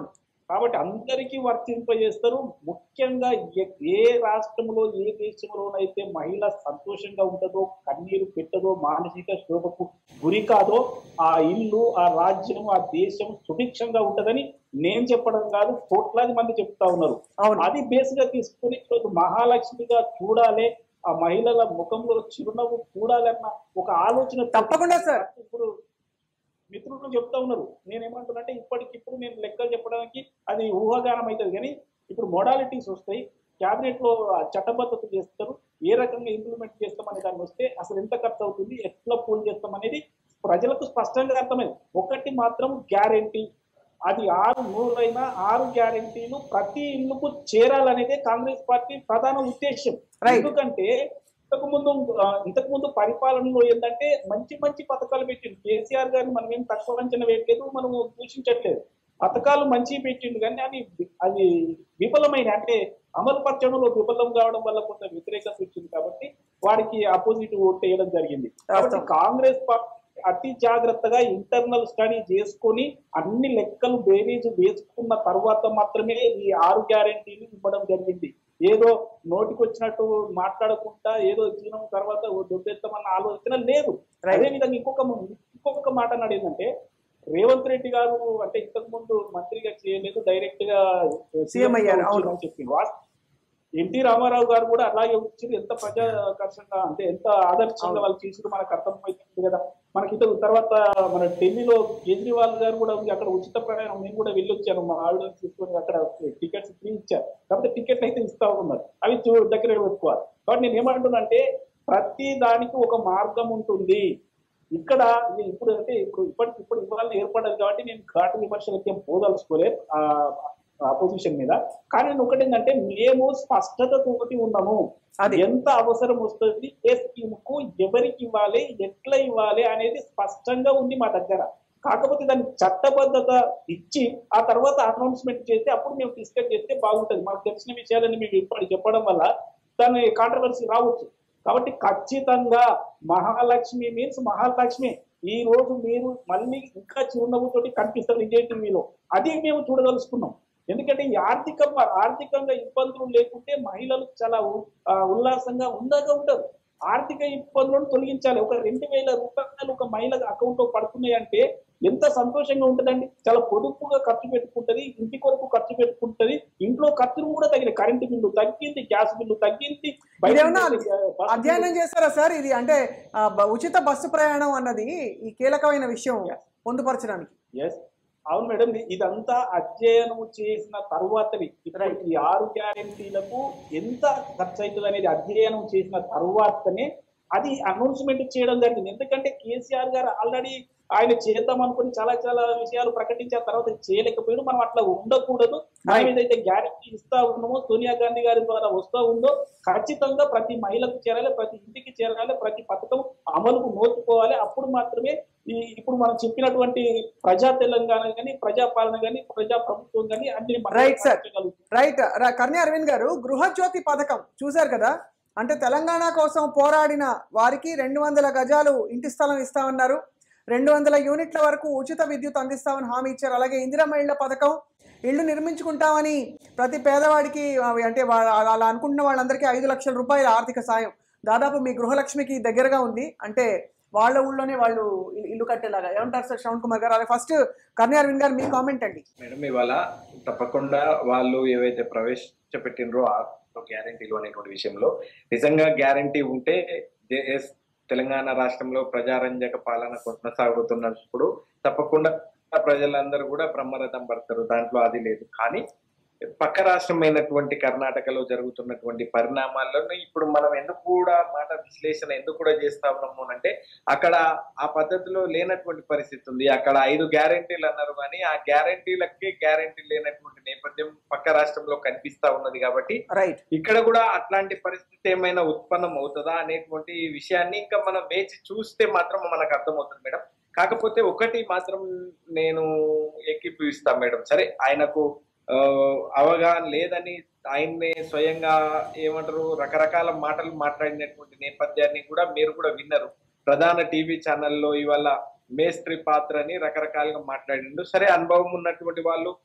కాబట్టి అందరికీ వర్తింపజేస్తారు ముఖ్యంగా ఏ- ఏ రాష్ట్రంలో ఏ దేశంలోనైతే మహిళ సంతోషంగా ఉంటుందో కన్నీరు పెట్టదో మానసిక శోభకు గురి కాదో ఆ ఇల్లు ఆ రాజ్యం ఆ దేశం సుభిక్షంగా ఉంటదని నేను చెప్పడం కాదు కోట్లాది మంది చెప్తా ఉన్నారు అవును అది బేస్ గా తీసుకుని ఈరోజు మహాలక్ష్మిగా చూడాలి ఆ మహిళల ముఖంలో చిరునవ్వు చూడాలన్న ఒక ఆలోచన తప్పకుండా సార్. ఇప్పుడు మిత్రులు చెప్తా ఉన్నారు నేనేమంటున్నానంటే ఇప్పటికిప్పుడు నేను లెక్కలు చెప్పడానికి అది ఊహాగానం అవుతుంది కానీ ఇప్పుడు మోడాలిటీస్ వస్తాయి క్యాబినెట్ లో ఆ చట్టబద్ధత చేస్తారు ఏ రకంగా ఇంప్లిమెంట్ చేస్తామనే దాన్ని వస్తే అసలు ఎంత ఖర్చు అవుతుంది ఎట్లా పూల్ చేస్తాం అనేది ప్రజలకు స్పష్టంగా అర్థమైంది ఒకటి మాత్రం గ్యారెంటీ అది ఆరు నూరైనా ఆరు గ్యారెంటీలు ప్రతి ఇల్లుకు చేరాలనేదే కాంగ్రెస్ పార్టీ ప్రధాన ఉద్దేశం Right. ఎందుకంటే ఇంతకు ముందు ఆ, ఇంతకు ముందు పరిపాలనలో ఏంటంటే మంచి మంచి పథకాలు పెట్టిండు కేసీఆర్ గారిని మనం ఏం తక్కువ అంచనా వేయట్లేదు మనం దూషించట్లేదు పథకాలు మంచి పెట్టిండు కానీ అది అది విఫలమైన అంటే అమలు పరచడంలో విఫలం కావడం వల్ల కొంత వ్యతిరేకత వచ్చింది కాబట్టి వారికి అపోజిట్ ఓట్ వేయడం జరిగింది కాబట్టి వాస్తవం. కాంగ్రెస్ పార్టీ అతి జాగ్రత్తగా ఇంటర్నల్ స్టడీ చేసుకొని అన్ని లెక్కలు బేరీజు వేసుకున్న తర్వాత మాత్రమే ఈ ఆరు గ్యారెంటీలు ఇవ్వడం జరిగింది ఏదో నోటికి వచ్చినట్టు మాట్లాడకుండా ఏదో ఇచ్చిన తర్వాత దొబ్బెత్తమన్న ఆలోచన లేదు Right. అదే విధంగా ఇంకొక ఇంకొక మాట అన్నాడు ఏంటంటే రేవంత్ రెడ్డి గారు అంటే ఇంతకు ముందు మంత్రిగా చేయలేదు డైరెక్ట్ గా సీఎం అయ్యారు, అవును. వచ్చిందని చెప్పింది వా- ఎన్టీ రామారావు గారు కూడా అలాగే వచ్చి ఎంత ప్రజాకర్షంగా అంటే ఎంత ఆదర్శంగా అవును. వాళ్ళు చేసి మనకు అర్థమైంది కదా మనకి ఇతర తర్వాత మన ఢిల్లీలో కేజ్రీవాల్ గారు కూడా ఉంది అక్కడ ఉచిత ప్రయాణం నేను కూడా వెళ్ళొచ్చాను మా ఆవిడ తీసుకొని అక్కడ టికెట్స్ ఫ్రీ ఇచ్చారు కాబట్టి టికెట్లు అయితే ఇస్తా ఉన్నారు అవి చూ- దగ్గర పెట్టుకోవాలి కాబట్టి నేను ఏమంటున్నానంటే ప్రతి దానికి ఒక మార్గం ఉంటుంది ఇక్కడ ఇది ఇప్పుడు అంటే ఇప్పుడు ఇప్పటికి ఇప్పుడు ఇవాళ ఏర్పడదు కాబట్టి నేను ఘాటు విమర్శలకి ఏం పోదలుచుకోలేదు ఆ అపోజిషన్ మీద కానీ నేను ఒకటి ఏంటంటే మేము స్పష్టత తోటి ఉన్నాము అది. ఎంత అవసరం వస్తుంది ఏ స్కీమ్ కు ఎవరికి ఇవ్వాలి ఎట్లా ఇవ్వాలి అనేది స్పష్టంగా ఉంది మా దగ్గర కాకపోతే దానికి చట్టబద్ధత ఇచ్చి ఆ తర్వాత అనౌన్స్మెంట్ చేస్తే అప్పుడు మేము డిస్కస్ చేస్తే బాగుంటుంది మాకు తెలిసిన విషయాలని మేము ఇప్పుడు చెప్పడం వల్ల దాని కాంట్రవర్సీ రావచ్చు కాబట్టి ఖచ్చితంగా మహాలక్ష్మి మీన్స్ మహాలక్ష్మి ఈ రోజు మీరు మళ్ళీ ఇంకా చిరునవ్వుతోటి కనిపిస్తారు విజయ్ టీవీలో అది మేము చూడదలుచుకున్నాం ఎందుకంటే ఈ ఆర్థిక ఆర్థికంగా ఇబ్బందులు లేకుంటే మహిళలు చాలా ఉ- ఆ, ఉల్లాసంగా ఉండగా ఉండరు ఆర్థిక ఇబ్బందులను తొలగించాలి ఒక రెండు వేల రూపాయలు ఒక మహిళ అకౌంట్ లో పడుతున్నాయి అంటే ఎంత సంతోషంగా ఉంటదండి చాలా పొదుపుగా ఖర్చు పెట్టుకుంటది ఇంటి కొరకు ఖర్చు పెట్టుకుంటది ఇంట్లో ఖర్చులు కూడా తగిన కరెంటు బిల్లు తగ్గింది గ్యాస్ బిల్లు తగ్గింది బయట ఇదేమన్నా నుంచి, ఆ, బస్సు అధ్యయనం చేస్తారా సార్ ఇది అంటే ఆ, బ- ఉచిత బస్సు ప్రయాణం అన్నది ఈ కీలకమైన విషయం పొందుపరచడానికి ఎస్ అవును మేడం ఇది- ఇదంతా అధ్యయనం చేసిన తర్వాతనే ఇప్పుడు ఈ ఆరు గ్యారెంటీలకు ఎంత ఖర్చు అవుతుంది అనేది అధ్యయనం చేసిన తర్వాతనే అది అనౌన్స్మెంట్ చేయడం జరిగింది ఎందుకంటే కేసీఆర్ గారు ఆల్రెడీ ఆయన చేద్దాం అనుకుని చాలా చాలా విషయాలు ప్రకటించిన తర్వాత చేయలేకపోయాడు మనం అట్లా ఉండకూడదు మనం ఏదైతే గ్యారెంటీ ఇస్తా ఉన్నామో సోనియా గాంధీ గారి ద్వారా వస్తా ఉందో ఖచ్చితంగా ప్రతి మహిళకు చేరాలి ప్రతి ఇంటికి చేరాలి ప్రతి పథకం అమలుకు నోచుకోవాలి అప్పుడు మాత్రమే ఈ ఇప్పుడు మనం చెప్పినటువంటి ప్రజా తెలంగాణ కానీ ప్రజాపాలన కానీ ప్రజా ప్రభుత్వం కానీ అన్ని మనం Right, sir. సాధించగలుగుతాం. రైట్ ర- కర్ణి అరవింద్ గారు గృహజ్యోతి పథకం చూశారు కదా అంటే తెలంగాణ కోసం పోరాడిన వారికి రెండు వందల గజాలు ఇంటి స్థలం ఇస్తామన్నారు రెండు వందల యూనిట్ల వరకు ఉచిత విద్యుత్ అందిస్తామని హామీ ఇచ్చారు అలాగే ఇందిరమ్మ ఇళ్ల పథకం ఇళ్ళు నిర్మించుకుంటామని ప్రతి పేదవాడికి అవి అంటే వా- అలా అనుకుంటున్న వాళ్ళందరికీ ఐదు లక్షల రూపాయల ఆర్థిక సాయం దాదాపు మీ గృహలక్ష్మికి దగ్గరగా ఉంది అంటే వాళ్ళ ఊళ్ళోనే వాళ్ళు ఇల్లు- ఇల్లు కట్టేలాగా ఏమంటారు సార్ శ్రవణ్ కుమార్ గారు అలాగే ఫస్ట్ కర్ణి అరవింద్ గారు మీ కామెంట్ అండి మేడం ఇవాళ తప్పకుండా వాళ్ళు ఏవైతే ప్రవేశపెట్టినరో ఆ గ్యారంటీలు అనేటువంటి విషయంలో నిజంగా గ్యారంటీ ఉంటే దే- ఎస్ తెలంగాణ రాష్ట్రంలో ప్రజారంజక పాలన కొనసాగుతున్నప్పుడు తప్పకుండా ప్రజలందరూ కూడా బ్రహ్మరథం పడతారు దాంట్లో అది లేదు కానీ పక్క రాష్ట్రమైనటువంటి కర్ణాటకలో జరుగుతున్నటువంటి పరిణామాలను ఇప్పుడు మనం ఎందుకు కూడా మాట విశ్లేషణ ఎందుకు కూడా చేస్తా ఉన్నాము అంటే అక్కడ ఆ పద్ధతిలో లేనటువంటి పరిస్థితి ఉంది అక్కడ ఐదు గ్యారెంటీలు అన్నారు కానీ ఆ గ్యారెంటీలకి గ్యారెంటీ లేనటువంటి నేపథ్యం పక్క రాష్ట్రంలో కనిపిస్తా ఉన్నది కాబట్టి రైట్ ఇక్కడ కూడా అట్లాంటి పరిస్థితి ఏమైనా ఉత్పన్నం అవుతుందా అనేటువంటి విషయాన్ని ఇంకా మనం వేచి చూస్తే మాత్రం మనకు అర్థమవుతుంది మేడం కాకపోతే ఒకటి మాత్రం నేను ఏకీభవిస్తా మేడం సరే ఆయనకు ఆ, అవగాహన లేదని ఆయన్నే స్వయంగా ఏమంటారు రకరకాల మాటలు మాట్లాడినటువంటి నేపథ్యాన్ని కూడా మీరు కూడా విన్నారు ప్రధాన టీవీ ఛానల్లో ఇవాళ మేస్త్రి పాత్ర అని రకరకాలుగా మాట్లాడిండు సరే అనుభవం ఉన్నటువంటి వాళ్ళు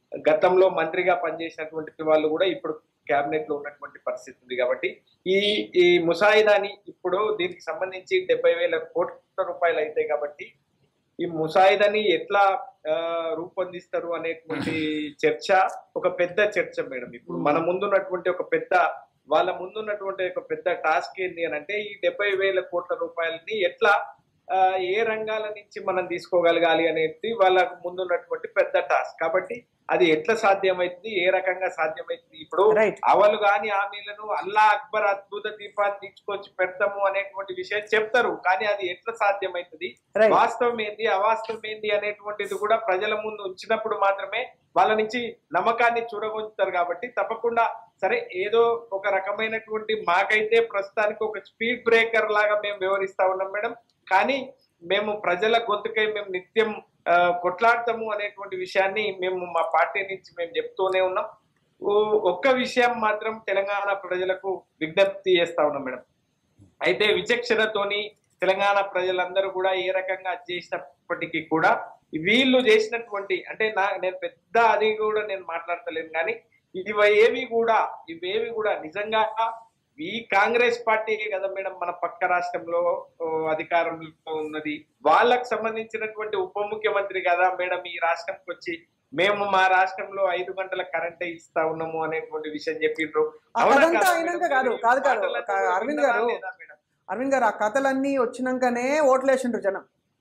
గతంలో మంత్రిగా పనిచేసినటువంటి వాళ్ళు కూడా ఇప్పుడు కేబినెట్ లో ఉన్నటువంటి పరిస్థితి ఉంది కాబట్టి ఈ ఈ ముసాయిదాని ఇప్పుడు దీనికి సంబంధించి డెబ్బై వేల కోట్ల రూపాయలు అవుతాయి కాబట్టి ఈ ముసాయిదాని ఎట్లా ఆ, రూపొందిస్తారు అనేటువంటి చర్చ ఒక పెద్ద చర్చ మేడం ఇప్పుడు మన ముందున్నటువంటి ఒక పెద్ద వాళ్ళ ముందున్నటువంటి ఒక పెద్ద టాస్క్ ఏంటి అని అంటే ఈ డెబ్బై వేల కోట్ల రూపాయలని ఎట్లా ఆ, ఏ రంగాల నుంచి మనం తీసుకోగలగాలి అనేది వాళ్ళ ముందున్నటువంటి పెద్ద టాస్క్ కాబట్టి అది ఎట్లా సాధ్యమవుతుంది ఏ రకంగా సాధ్యమవుతుంది ఇప్పుడు రైట్ అవలు గాని హామీలను అల్లా అక్బర్ అద్భుత దీపాన్ని తీసుకొచ్చి పెడతాము అనేటువంటి విషయం చెప్తారు కానీ అది ఎట్లా సాధ్యమవుతుంది రైట్ వాస్తవం ఏంది అవాస్తవం ఏంది అనేటువంటిది కూడా ప్రజల ముందు ఉంచినప్పుడు మాత్రమే వాళ్ళ నుంచి నమ్మకాన్ని చూరగొంచుతారు కాబట్టి తప్పకుండా సరే ఏదో ఒక రకమైనటువంటి మాకైతే ప్రస్తుతానికి ఒక స్పీడ్ బ్రేకర్ లాగా మేము వివరిస్తా ఉన్నాం మేడం కానీ మేము ప్రజల గొంతుకై మేము నిత్యం ఆ, కొట్లాడతాము అనేటువంటి విషయాన్ని మేము మా పార్టీ నుంచి మేము చెప్తూనే ఉన్నాం ఓ- ఒక్క విషయం మాత్రం తెలంగాణ ప్రజలకు విజ్ఞప్తి చేస్తా ఉన్నాం మేడం అయితే విచక్షణతోని తెలంగాణ ప్రజలందరూ కూడా ఏ రకంగా చేసినప్పటికీ కూడా వీళ్ళు చేసినటువంటి అంటే నా నేను పెద్ద అది కూడా నేను మాట్లాడతలేను కానీ ఇవి ఏవి కూడా ఇవేవి కూడా నిజంగా ఈ కాంగ్రెస్ పార్టీ కదా మేడం మన పక్క రాష్ట్రంలో ఓ, అధికారంలో ఉన్నది వాళ్ళకు సంబంధించినటువంటి ఉప ముఖ్యమంత్రి కదా మేడం ఈ రాష్ట్రంకి వచ్చి మేము మా రాష్ట్రంలో ఐదు గంటల కరెంటే ఇస్తా ఉన్నాము అనేటువంటి విషయం చెప్పిండ్రు అవునా అదంతా కాదా అయినాక మేడం? కాదు ఈ కాదు కాదు మాటలన్నీ ఒక అరవింద్ విన్నారా గారు లేదా మేడం? అరవింద్ గారు ఆ కథలన్నీ వచ్చినాకనే ఓట్లేసిండ్రు జనం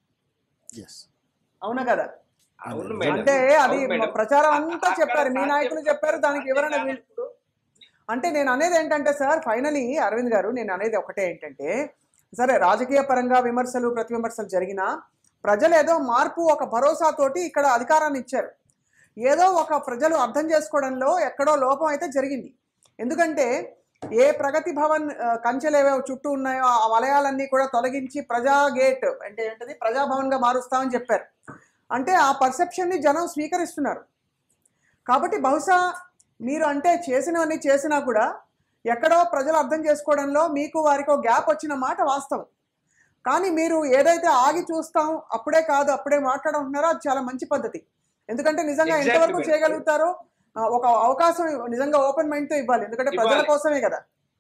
ఎస్ అవునా కదా అవును అంటే మేడం. అంటే అది అవును మేడం. ప్రచారం అంతా అక్కడ చెప్పారు మీ సాధ్యం- నాయకులు చెప్పారు దానికి వివరణ సాధ్యం వీళ్ళు కానప్పుడు అంటే నేను అనేది ఏంటంటే సార్ ఫైనలీ అరవింద్ గారు నేను అనేది ఒకటే ఏంటంటే సరే రాజకీయ పరంగా విమర్శలు ప్రతి విమర్శలు జరిగినా ప్రజలు ఏదో మార్పు ఒక భరోసాతోటి ఇక్కడ అధికారాన్ని ఇచ్చారు ఏదో ఒక ప్రజలు అర్థం చేసుకోవడంలో ఎక్కడో లోపం అయితే జరిగింది ఎందుకంటే ఏ ప్రగతి భవన్ ఆ, కంచెలు ఏవో చుట్టూ ఉన్నాయో ఆ వలయాలన్నీ కూడా తొలగించి ప్రజా గేట్ అంటే ఏంటది ప్రజాభవన్గా మారుస్తామని చెప్పారు అంటే ఆ పర్సెప్షన్ని జనం స్వీకరిస్తున్నారు కాబట్టి బహుశా మీరు అంటే చేసినవన్నీ చేసినా కూడా ఎక్కడో ప్రజలు అర్థం చేసుకోవడంలో మీకు వారికి ఒక గ్యాప్ వచ్చిన మాట వాస్తవం కానీ మీరు ఏదైతే ఆగి చూస్తాం అప్పుడే కాదు అప్పుడే మాట్లాడుకుంటున్నారో అది చాలా మంచి పద్ధతి ఎందుకంటే నిజంగా Exactly, ఎంతవరకు madam. చేయగలుగుతారో ఆ, ఒక అవకాశం నిజంగా ఓపెన్ మైండ్ తో ఇవ్వాలి ఎందుకంటే ప్రజల ఇవ్వాలి. కోసమే కదా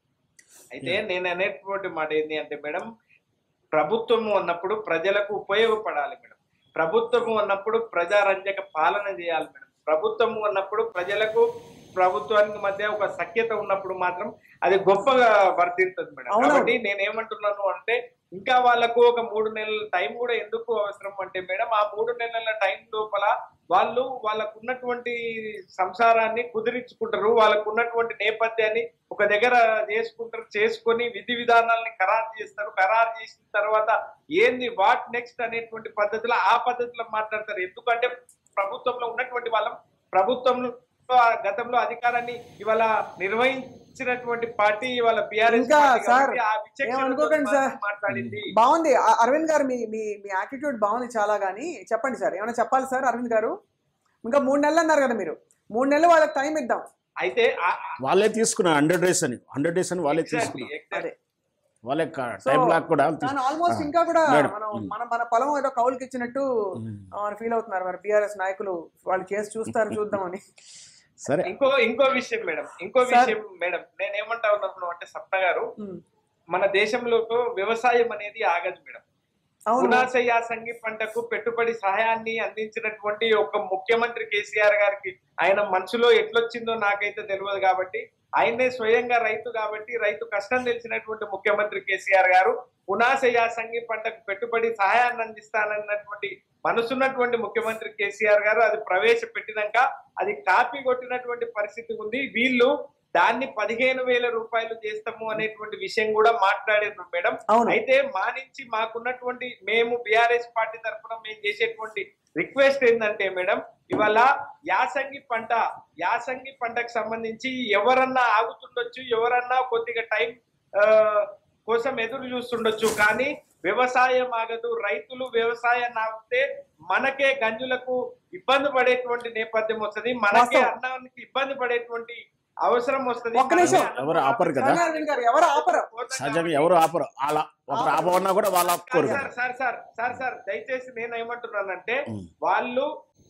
అయితే నేను అనేటువంటి మాట ఏంటి అంటే మేడం ప్రభుత్వము అన్నప్పుడు ప్రజలకు ఉపయోగపడాలి మేడం ప్రభుత్వము అన్నప్పుడు ప్రజారంజక పాలన చేయాలి మేడం ప్రభుత్వము అన్నప్పుడు ప్రజలకు ప్రభుత్వానికి మధ్య ఒక సఖ్యత ఉన్నప్పుడు మాత్రం అది గొప్పగా వర్తిస్తుంది మేడం అవునవును. కాబట్టి నేను ఏమంటున్నాను అంటే ఇంకా వాళ్ళకు ఒక మూడు నెలల టైం కూడా ఎందుకు అవసరం అంటే మేడం ఆ మూడు నెలల టైం లోపల వాళ్ళు వాళ్ళకు ఉన్నటువంటి సంసారాన్ని కుదిరించుకుంటారు వాళ్ళకు ఉన్నటువంటి నేపథ్యాన్ని ఒక దగ్గర చేసుకుంటారు చేసుకొని విధి విధానాలని ఖరారు చేస్తారు ఖరారు చేసిన తర్వాత ఏంది వాట్ నెక్స్ట్ అనేటువంటి పద్ధతిలో ఆ పద్ధతిలో మాట్లాడతారు ఎందుకంటే ప్రభుత్వంలో ఉన్నటువంటి వాళ్ళం ప్రభుత్వంలో ఆ గతంలో అధికారాన్ని ఇవాళ నిర్వహించినటువంటి పార్టీ ఇవాళ బీఆర్ఎస్ ఇంకా సార్, ఆ విచక్షణతో ఏమనుకోకండి సార్. మాట్లాడింది బాగుంది అ- అరవింద్ గారు మీ మీ మీ యాటిట్యూడ్ బాగుంది చాలా కానీ చెప్పండి సార్ ఏమైనా చెప్పాలి సార్ అరవింద్ గారు ఇంకా మూడు నెలలు అన్నారు కదా మీరు మూడు నెలలు వాళ్ళకి టైం ఇద్దాం అయితే వాళ్ళే తీసుకున్నారు హండ్రెడ్ డేస్ అని హండ్రెడ్ డేస్ అని వాళ్ళే తీసుకున్నారు అదే వాళ్ళే So, టైం బ్లాక్ కూడా దాని ఆల్మోస్ట్ ఆ, ఇంకా కూడా మేడం. మనం ఉమ్. మన మన పొలం ఏదో కౌలుకి ఇచ్చినట్టు ఉమ్. ఫీల్ అవుతున్నారు మరి బీఆర్ఎస్ నాయకులు వాళ్ళు చేసి చూస్తారు చూద్దామని సరే ఇంకో ఇంకో విషయం మేడం ఇంకో సార్. విషయం మేడం నేను ఏమంటా ఉన్నాను అంటే సప్న గారు ఉమ్. మన దేశంలో వ్యవసాయం అనేది ఆగదు మేడం అవును గుణాశ యాసంగి పంటకు పెట్టుబడి సహాయాన్ని అందించినటువంటి ఒక ముఖ్యమంత్రి కేసీఆర్ గారికి ఆయన మనసులో ఎట్లొచ్చిందో నాకైతే తెలియదు కాబట్టి ఆయనే స్వయంగా రైతు కాబట్టి రైతు కష్టం తెలిసినటువంటి ముఖ్యమంత్రి కేసీఆర్ గారు గుణాశ యాసంగి పంటకు పెట్టుబడి సహాయాన్ని అందిస్తానన్నటువంటి మనసున్నటువంటి ముఖ్యమంత్రి కేసీఆర్ గారు అది ప్రవేశపెట్టినాక అది కాపీ కొట్టినటువంటి పరిస్థితి ఉంది వీళ్ళు దాన్ని పదిహేను వేల రూపాయలు చేస్తాము అనేటువంటి విషయం కూడా మాట్లాడారు మేడం అవును అయితే మా నుంచి మాకున్నటువంటి మేము బీఆర్ఎస్ పార్టీ తరఫున మేము చేసేటువంటి రిక్వెస్ట్ ఏంటంటే మేడం ఇవాళ యాసంగి పంట యాసంగి పంటకు సంబంధించి ఎవరన్నా ఆగుతుండొచ్చు ఎవరన్నా కొద్దిగా టైం ఆ, కోసం ఎదురు చూస్తుండొచ్చు కానీ వ్యవసాయం ఆగదు రైతులు వ్యవసాయాన్ని ఆగితే మనకే గంజులకు ఇబ్బంది పడేటువంటి నేపథ్యం వస్తది మనకే వాస్తవం. అన్నానికి ఇబ్బంది పడేటువంటి అవసరం వస్తది ఒక్క నిమిషం. మనమే ఎవరు ఆపరు కదా? కానీ అరవింద్ గారు ఎవరు ఆపరు సహజంగా ఎవరు ఆపరు అలా ఒకరు ఆపమన్నా కూడా వాళ్ళు ఆపుకోరు సార్ కదా సార్ సార్ సార్ సార్ దయచేసి నేను ఏమంటున్నానంటే ఉమ్. వాళ్ళు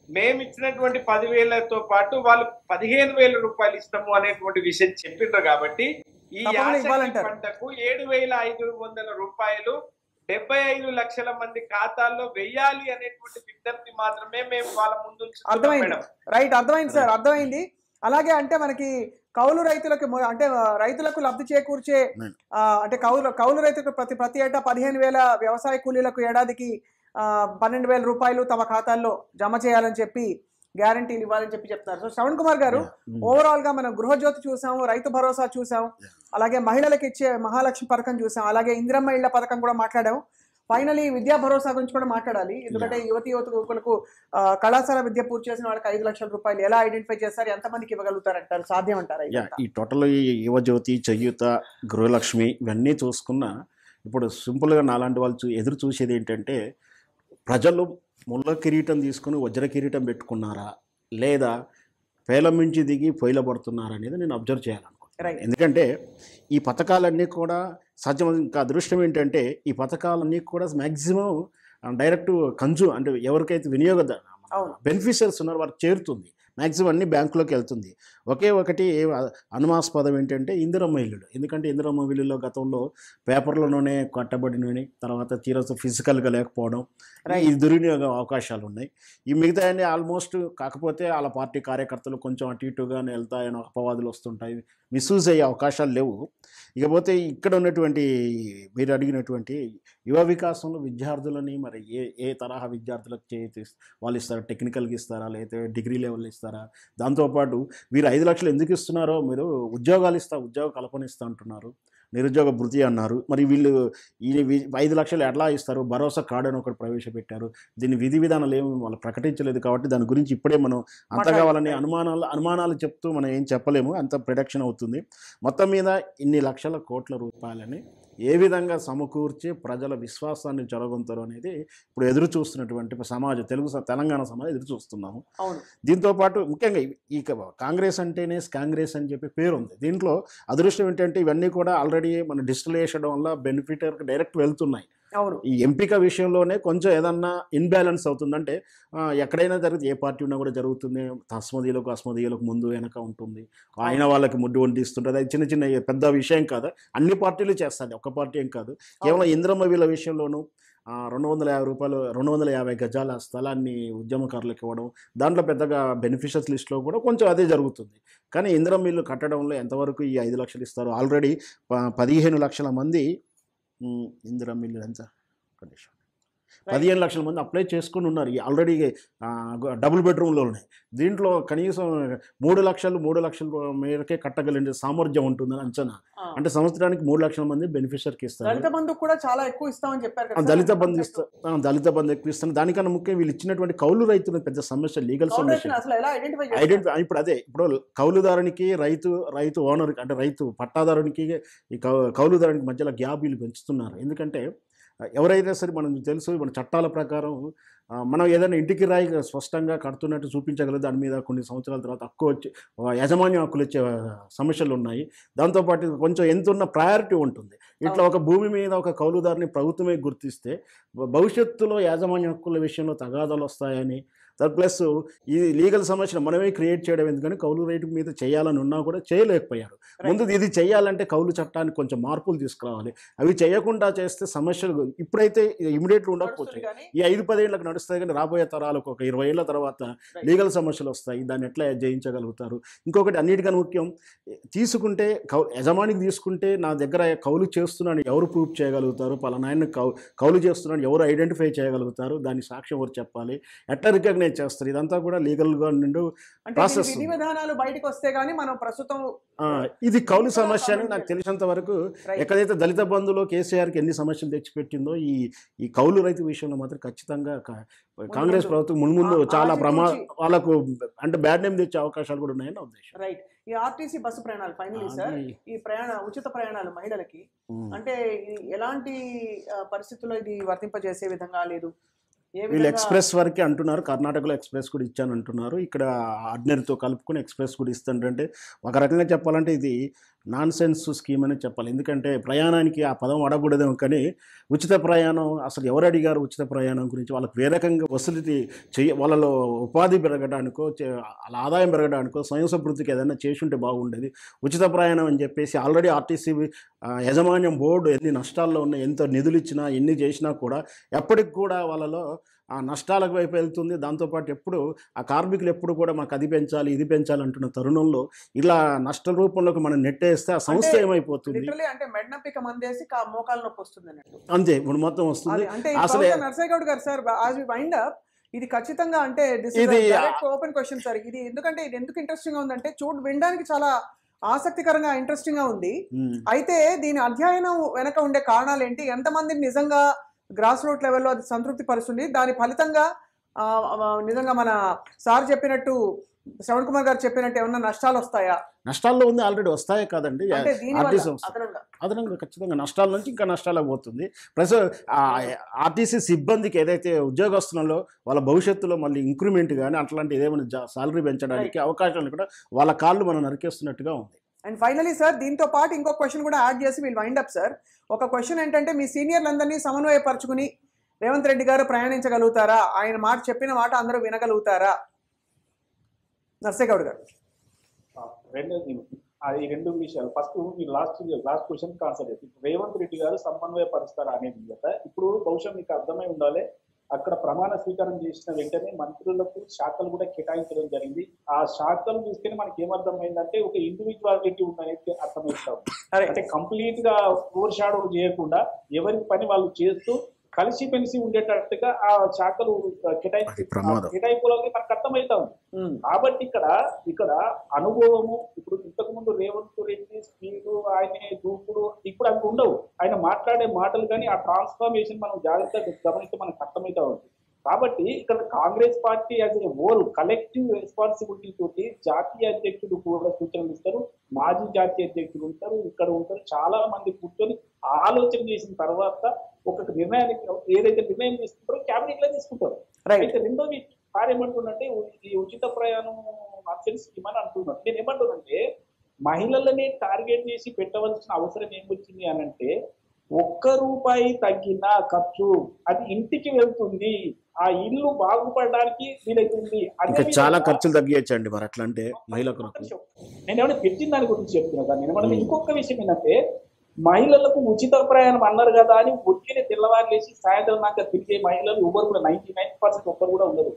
మేము ఇచ్చినటువంటి పదివేలతో పాటు వాళ్ళు పదిహేను వేల రూపాయలు ఇస్తాము అనేటువంటి విషయం చెప్పిండ్రు కాబట్టి ఈ తప్పకుండా యాసంగి ఇవ్వాలంటారు. పంటకు ఏడు వేల ఐదు వందల రూపాయలు డెబ్బై ఐదు లక్షల మంది ఖాతాల్లో వెయ్యాలి అనేటువంటి విజ్ఞప్తి మాత్రమే మేము వాళ్ళ ముందు ఉంచుతున్నాం అర్థమైంది మేడం రైట్ అర్థమైంది సార్ అర్థమైంది అలాగే అంటే మనకి కౌలు రైతులకు మొ- అంటే ఆ, రైతులకు లబ్ధి చేకూర్చే Hmm. ఆ, అంటే కౌలు కౌలు రైతులకు ప్రతి ప్రతి ఏటా పదిహేను వేల వ్యవసాయ కూలీలకు ఏడాదికి ఆ, పన్నెండు వేల రూపాయలు తమ ఖాతాల్లో జమ చేయాలని చెప్పి గ్యారంటీలు ఇవ్వాలని చెప్పి చెప్తున్నారు సో శ్రవణ్ కుమార్ గారు Mm. ఓవరాల్ గా మనం గృహజ్యోతి చూసాము రైతు భరోసా చూసాం అలాగే మహిళలకు ఇచ్చే మహాలక్ష్మి పథకం చూసాం అలాగే ఇందిరమ్మ ఇళ్ల పథకం కూడా మాట్లాడాం ఫైనలీ విద్యా భరోసా గురించి కూడా మాట్లాడాలి ఎందుకంటే యువతి యువకులకు ఆ, కళాశాల విద్య పూర్తి చేసిన వాళ్ళకి ఐదు లక్షల రూపాయలు ఎలా ఐడెంటిఫై చేస్తారు ఎంతమందికి ఇవ్వగలుగుతారు అంటారు సాధ్యం అంటారా యా ఇదంతా? ఈ టోటల్ ఈ యువజ్యోతి చెయ్యుత గృహలక్ష్మి ఇవన్నీ చూసుకున్నా ఇప్పుడు సింపుల్గా నాలాంటి వాళ్ళు చూ ఎదురు చూసేది ఏంటంటే ప్రజలు ముళ్ళ కిరీటం తీసుకుని వజ్ర కిరీటం పెట్టుకున్నారా లేదా పేల మించి దిగి పొయ్యిల పడుతున్నారా అనేది నేను అబ్జర్వ్ చేయాలనుకుంటున్నాను రైట్ ఎందుకంటే ఈ పథకాలన్నీ కూడా సాధ్యం ఇంకా అదృష్టం ఏంటంటే ఈ పథకాలన్నీ కూడా మ్యాక్సిమం డైరెక్ట్ కన్జ్యూమ్ అంటే ఎవరికైతే వినియోగదారు అవును. బెనిఫిషియర్స్ ఉన్నారో వారికి చేరుతుంది మ్యాక్సిమం అన్ని బ్యాంకులోకి వెళ్తుంది ఒకే ఒకటి అనుమాస్పదం ఏంటంటే ఇందిరమ్మ ఇల్లులు ఎందుకంటే ఇందిరమ్మ ఇల్లులో గతంలో పేపర్లలోనే కట్టబడినవి తర్వాత తీరొచ్చు ఫిజికల్గా లేకపోవడం ఈ దుర్వినియోగ అవకాశాలు ఉన్నాయి ఈ మిగతా అన్ని ఆల్మోస్ట్ కాకపోతే వాళ్ళ పార్టీ కార్యకర్తలు కొంచెం అటు ఇటుగానే వెళ్తాయని అపవాదులు వస్తుంటాయి మిస్యూజ్ అయ్యే అవకాశాలు లేవు ఇకపోతే ఇక్కడ ఉన్నటువంటి మీరు అడిగినటువంటి యువ వికాసంలో విద్యార్థులని మరి ఏ ఏ తరహా విద్యార్థులకు చేతి వాళ్ళు ఇస్తారా టెక్నికల్గా ఇస్తారా లేకపోతే డిగ్రీ లెవెల్ ఇస్తారా దాంతోపాటు వీరు ఐదు లక్షలు ఎందుకు ఇస్తున్నారో మీరు ఉద్యోగాలు ఇస్తా ఉద్యోగ కల్పన ఇస్తా అంటున్నారు నిరుద్యోగ భృతి అన్నారు మరి వీళ్ళు ఈ వి- ఐదు లక్షలు ఎట్లా ఇస్తారు భరోసా కార్డు అని ఒకటి ప్రవేశపెట్టారు దీని విధి విధానాలు ఏమి వాళ్ళు ప్రకటించలేదు కాబట్టి దాని గురించి ఇప్పుడే మనం అంతగా వాళ్ళని అనుమానాలు అనుమానాలు చెప్తూ మనం ఏం చెప్పలేము అంత ప్రొడక్షన్ అవుతుంది మొత్తం మీద ఇన్ని లక్షల కోట్ల రూపాయలని ఏ విధంగా సమకూర్చి ప్రజల విశ్వాసాన్ని జరగొంతారు అనేది ఇప్పుడు ఎదురు చూస్తున్నటువంటి సమాజం తెలుగు స- తెలంగాణ సమాజం ఎదురు చూస్తున్నాము అవును దీంతో పాటు ముఖ్యంగా ఈ- ఈ క- కాంగ్రెస్ అంటేనే కాంగ్రెస్ అని చెప్పి పేరు ఉంది దీంట్లో అదృష్టం ఏంటంటే ఇవన్నీ కూడా ఆల్రెడీ మన డిజిటల్ వేసడం వల్ల బెనిఫిట్ డైరెక్ట్ వెళ్తున్నాయి అవును ఈ ఎంపిక విషయంలోనే కొంచెం ఏదన్నా ఇన్బ్యాలెన్స్ అవుతుందంటే ఆ, ఎక్కడైనా జరుగుతుంది ఏ పార్టీ ఉన్నా కూడా జరుగుతుంది అస్మదీయులకు అస్మదీయులకు ముందు వెనక ఉంటుంది ఆయన వాళ్ళకి ముడ్డు వండిస్తుంటుంది అది చిన్న చిన్న పెద్ద విషయం కాదు అన్ని పార్టీలు చేస్తుంది ఒక పార్టీ ఏం కాదు కేవలం ఇంద్రమ్మ వీళ్ళ విషయంలోనూ ఆ, రెండు వందల యాభై రూపాయలు రెండు వందల యాభై గజాల స్థలాన్ని ఉద్యమకారులకు ఇవ్వడం దాంట్లో పెద్దగా బెనిఫిషియర్స్ లిస్ట్లో కూడా కొంచెం అదే జరుగుతుంది కానీ ఇంద్రం మిల్లు కట్టడంలో ఎంతవరకు ఈ ఐదు లక్షలు ఇస్తారు ఆల్రెడీ ప- పదిహేను లక్షల మంది ఉమ్, ఇందిరా మిల్లు ఎంత కండిషన్ పదిహేను లక్షల మంది అప్లై చేసుకుని ఉన్నారు ఈ ఆల్రెడీ ఆ, గ- డబుల్ బెడ్రూమ్లో ఉన్నాయి దీంట్లో కనీసం మూడు లక్షలు మూడు లక్షల మేరకే కట్టగలిగే సామర్థ్యం ఉంటుందని అంచనా ఆ. అంటే సంవత్సరానికి మూడు లక్షల మంది బెనిఫిషియర్కి ఇస్తారు దళిత బంధు కూడా చాలా ఎక్కువ ఇస్తామని చెప్పారు ఆ, కదా దళిత సార్? బంధు ఇస్తా ఆ, దళిత బంధు ఎక్కువ ఇస్తాను దానికన్నా ముఖ్యం వీళ్ళు ఇచ్చినటువంటి కౌలు రైతులు పెద్ద సమస్య లీగల్ కౌలు సమస్య రైతుని అసలు ఎలా ఐడెంటిఫై ఐడెంటిఫై ఇప్పుడు అదే ఇప్పుడు కౌలుదారునికి రైతు రైతు ఓనర్కి అంటే రైతు పట్టాదారునికి ఈ కౌ కౌలుదారునికి మధ్యలో గ్యాప్ వీళ్ళు పెంచుతున్నారు ఎందుకంటే ఆ, ఎవరైతే సరే మనం తెలుసు మన చట్టాల ప్రకారం ఆ, మనం ఏదైనా ఇంటికి రాయి స్పష్టంగా కడుతున్నట్టు చూపించగలదు దాని మీద కొన్ని సంవత్సరాల తర్వాత హక్కు వచ్చి ఆ, యాజమాన్యం హక్కులు ఇచ్చే ఆ, సమస్యలు ఉన్నాయి దాంతోపాటు కొంచెం ఎంత ఉన్న ప్రయారిటీ ఉంటుంది ఇట్లా ఒక భూమి మీద ఒక కౌలుదారుని ప్రభుత్వమే గుర్తిస్తే భ- భవిష్యత్తులో యాజమాన్య హక్కుల విషయంలో తగాదాలు వస్తాయని దాని ప్లస్ ఈ లీగల్ సమస్యను మనమే క్రియేట్ చేయడం ఎందుకని కౌలు రేటు మీద చేయాలని ఉన్నా కూడా చేయలేకపోయారు ముందు ఇది చేయాలంటే కౌలు చట్టానికి కొంచెం మార్పులు తీసుకురావాలి అవి చేయకుండా చేస్తే సమస్యలు ఇప్పుడైతే ఇమీడియట్గా ఉండకపోవచ్చు ఈ ఐదు పదేళ్ళకి నడుస్తాయి కానీ రాబోయే తరాలకు ఒక ఇరవై ఏళ్ళ తర్వాత లీగల్ సమస్యలు వస్తాయి దాన్ని ఎట్లా జయించగలుగుతారు ఇంకొకటి అన్నిటికన్నా ముఖ్యం తీసుకుంటే కౌ యజమానికి తీసుకుంటే నా దగ్గర కౌలు చేస్తున్నాను ఎవరు ప్రూఫ్ చేయగలుగుతారు పలానాయన కౌ కౌలు చేస్తున్నాను ఎవరు ఐడెంటిఫై చేయగలుగుతారు దాని సాక్ష్యం ఎవరు చెప్పాలి ఎట్లా రికగ్నైజ్ చేస్తారు ఇదంతా కూడా లీగల్గా నుండి అంటే Process దీని విధి విధానాలు బయటకు వస్తే గానీ మనం ప్రస్తుతం ఆ, ఇది కౌలు సమస్య అని నాకు తెలిసినంత వరకు Right. ఎక్కడైతే దళిత బంధులో కేసీఆర్కి ఎన్ని సమస్యలు తెచ్చిపెట్టిందో ఈ ఈ కౌలు రైతు విషయంలో మాత్రం ఖచ్చితంగా కా- కాంగ్రెస్ ముందు- ప్రభుత్వం మున్ముందు ఆ- చాలా ప్రమా ఆచితూచి- వాళ్ళకు అంటే బ్యాడ్ నేమ్ తెచ్చే అవకాశాలు కూడా ఉన్నాయని నా ఉద్దేశం రైట్ ఈ ఆర్టీసీ బస్సు ప్రయాణాలు ఫైనలీ సార్ అది, ఈ ప్రయాణ ఉచిత ప్రయాణాలు మహిళలకి ఉమ్. అంటే ఇది ఎలాంటి ఆ, పరిస్థితుల్లో ఇది వర్తింపజేసే విధంగా లేదు ఏ వీళ్ళు విధంగా ఎక్స్ప్రెస్ వరకే అంటున్నారు కర్ణాటకలో ఎక్స్ప్రెస్ కూడా ఇచ్చాను అంటున్నారు ఇక్కడ ఆర్డినరీతో కలుపుకొని ఎక్స్ప్రెస్ కూడా ఇస్తుంటే ఒక రకంగా చెప్పాలంటే ఇది నాన్ సెన్స్ స్కీమ్ అని చెప్పాలి ఎందుకంటే ప్రయాణానికి ఆ పదం వాడకూడదేమో కానీ ఉచిత ప్రయాణం అసలు ఎవరు అడిగారు ఉచిత ప్రయాణం గురించి వాళ్ళకి ఏ రకంగా వసతి చేయ వాళ్ళలో ఉపాధి పెరగడానికో చే- వాళ్ళ ఆదాయం పెరగడానికో స్వయం సమృద్ధికి ఏదైనా చేసి ఉంటే బాగుండేది ఉచిత ప్రయాణం అని చెప్పేసి ఆల్రెడీ ఆర్టీసీ ఆ, యాజమాన్యం బోర్డు ఎన్ని నష్టాల్లో ఉన్నాయి ఎంత నిధులు ఇచ్చినా ఎన్ని చేసినా కూడా ఎప్పటికి కూడా వాళ్ళలో ఆ నష్టాలకు వైపు వెళ్తుంది దాంతోపాటు ఎప్పుడు ఆ కార్మికులు ఎప్పుడు కూడా మాకు అది పెంచాలి ఇది పెంచాలి అంటున్న తరుణంలో ఇలా నష్ట రూపంలోకి మనం నెట్టేస్తే ఆ సంస్థ అంటే ఏమైపోతుంది లిటరలీ అంటే మెడనప్పిక మందేసి కా- మోకాలు నొప్పి వస్తుంది అన్నట్టు అంతే ఇప్పుడు మొత్తం వస్తుంది అది అంటే అసలే- అసలే Narsaiah Goud garu sir as we wind up ఇది ఖచ్చితంగా అంటే ఇది- ఓపెన్ క్వశ్చన్ సార్ ఇది ఎందుకంటే ఇది ఎందుకు ఇంట్రెస్టింగ్ గా ఉందంటే చూడు వినడానికి చాలా ఆసక్తికరంగా ఇంట్రెస్టింగ్ గా ఉంది ఉమ్. అయితే దీని అధ్యయనం వెనక ఉండే కారణాలు ఏంటి ఎంతమందిని నిజంగా గ్రాస్ రూట్ లెవెల్లో అది సంతృప్తి పరుస్తుంది దాని ఫలితంగా ఆ, ఆ, నిజంగా మన సార్ చెప్పినట్టు శ్రవణ్ కుమార్ గారు చెప్పినట్టు ఏమన్నా నష్టాలు వస్తాయా నష్టాల్లో ఉంది ఆల్రెడీ వస్తాయే కాదండి అంటే దీని ఆర్టీసీ వల్ల సంస్థ అదనంగా అదనంగా ఖచ్చితంగా నష్టాల నుంచి ఇంకా నష్టాలకు పోతుంది ప్లస్ ఆర్టీసీ సిబ్బందికి ఏదైతే ఉద్యోగస్తులలో వాళ్ళ భవిష్యత్తులో మళ్ళీ ఇంక్రిమెంట్ కానీ అట్లాంటి ఏదైనా సాలరీ పెంచడానికి అవకాశాలు కూడా వాళ్ళ కాళ్ళు మనం నరికేస్తున్నట్టుగా ఉంది అండ్ ఫైనలీ సార్ దీంతో పాటు ఇంకో క్వశ్చన్ కూడా యాడ్ చేసి వీళ్ళు వైండ్ అప్ సార్ ఒక క్వశ్చన్ ఏంటంటే మీ సీనియర్లందరినీ సమన్వయపరచుకుని రేవంత్ రెడ్డి గారు ప్రయాణించగలుగుతారా ఆయన మాట చెప్పిన మాట అందరూ వినగలుగుతారా నర్సేగౌడ్ గారు ఆ, రెండు ఆ, ఈ రెండు విషయాలు ఫస్ట్ మీరు లాస్ట్ లాస్ట్ క్వశ్చన్ ఆన్సర్ చేసి రేవంత్ రెడ్డి గారు సమన్వయ పరుస్తారా అనేది కదా ఇప్పుడు బహుశా మీకు అర్థమై ఉండాలి అక్కడ ప్రమాణ స్వీకారం చేసిన వెంటనే మంత్రులకు శాఖలు కూడా కేటాయించడం జరిగింది ఆ శాఖలు చూస్తేనే మనకి ఏమర్థమైందంటే ఒక ఇండివిజువాలిటీ ఉందనేది అర్థమవుతాం అరే అంటే కంప్లీట్ గా ఓవర్ షాడో చేయకుండా ఎవరి పని వాళ్ళు చేస్తూ కలిసి మెలిసి ఉండేటట్టుగా ఆ శాఖలు కేటాయించి అది ప్రమాదం. కేటాయింపులకి మనకు అర్థమవుతా ఉంది ఉమ్, కాబట్టి ఇక్కడ ఇక్కడ అనుభవము ఇప్పుడు ఇంతకు ముందు రేవంత్ రెడ్డి స్పీడ్ ఆయన దూకుడు ఇప్పుడు అవి ఉండవు ఆయన మాట్లాడే మాటలు కానీ ఆ ట్రాన్స్ఫర్మేషన్ మనం జాగ్రత్తగా గమనిస్తే మనకు అర్థమవుతా ఉంది కాబట్టి ఇక్కడ Congress party as a whole collective responsibility తోటి జాతీయ అధ్యక్షుడు కూడా సూచనలు ఇస్తారు మాజీ జాతీయ అధ్యక్షుడు ఉంటారు ఇక్కడ ఉంటారు చాలా మంది కూర్చొని ఆలోచన చేసిన తర్వాత ఒక నిర్ణయానికి ఏదైతే నిర్ణయం తీసుకుంటారో క్యాబినెట్ లో తీసుకుంటారు రైట్ అయితే రెండోది సార్ ఏమంటుందంటే ఈ ఉచిత ప్రయాణం ఆప్షన్ స్కీమ్ అని అంటున్నాను నేను ఏమంటున్నానంటే మహిళలని టార్గెట్ చేసి పెట్టవలసిన అవసరం ఏమొచ్చింది అని అంటే ఒక్క రూపాయి తగ్గిన ఖర్చు అది ఇంటికి వెళ్తుంది ఆ ఇల్లు బాగుపడడానికి వీలైతుంది అదే ఇంకా చాలా విధంగా- ఖర్చులు తగ్గించండి మరి అట్లా అంటే మహిళా కొరకు నేను ఏమైనా పెట్టిన దాని గురించి చెప్తున్నా సార్ నేను ఏమన్నా ఇంకొక విషయం ఏంటంటే మహిళలకు ఉచిత ప్రయాణం అన్నారు కదా అని ఒట్టిన తెల్లవారు లేచి సాయంత్రం దాకా తిరిగే మహిళలు ఎవరు కూడా నైన్టీ నైన్ పర్సెంట్ ఒక్కరు కూడా ఉండదు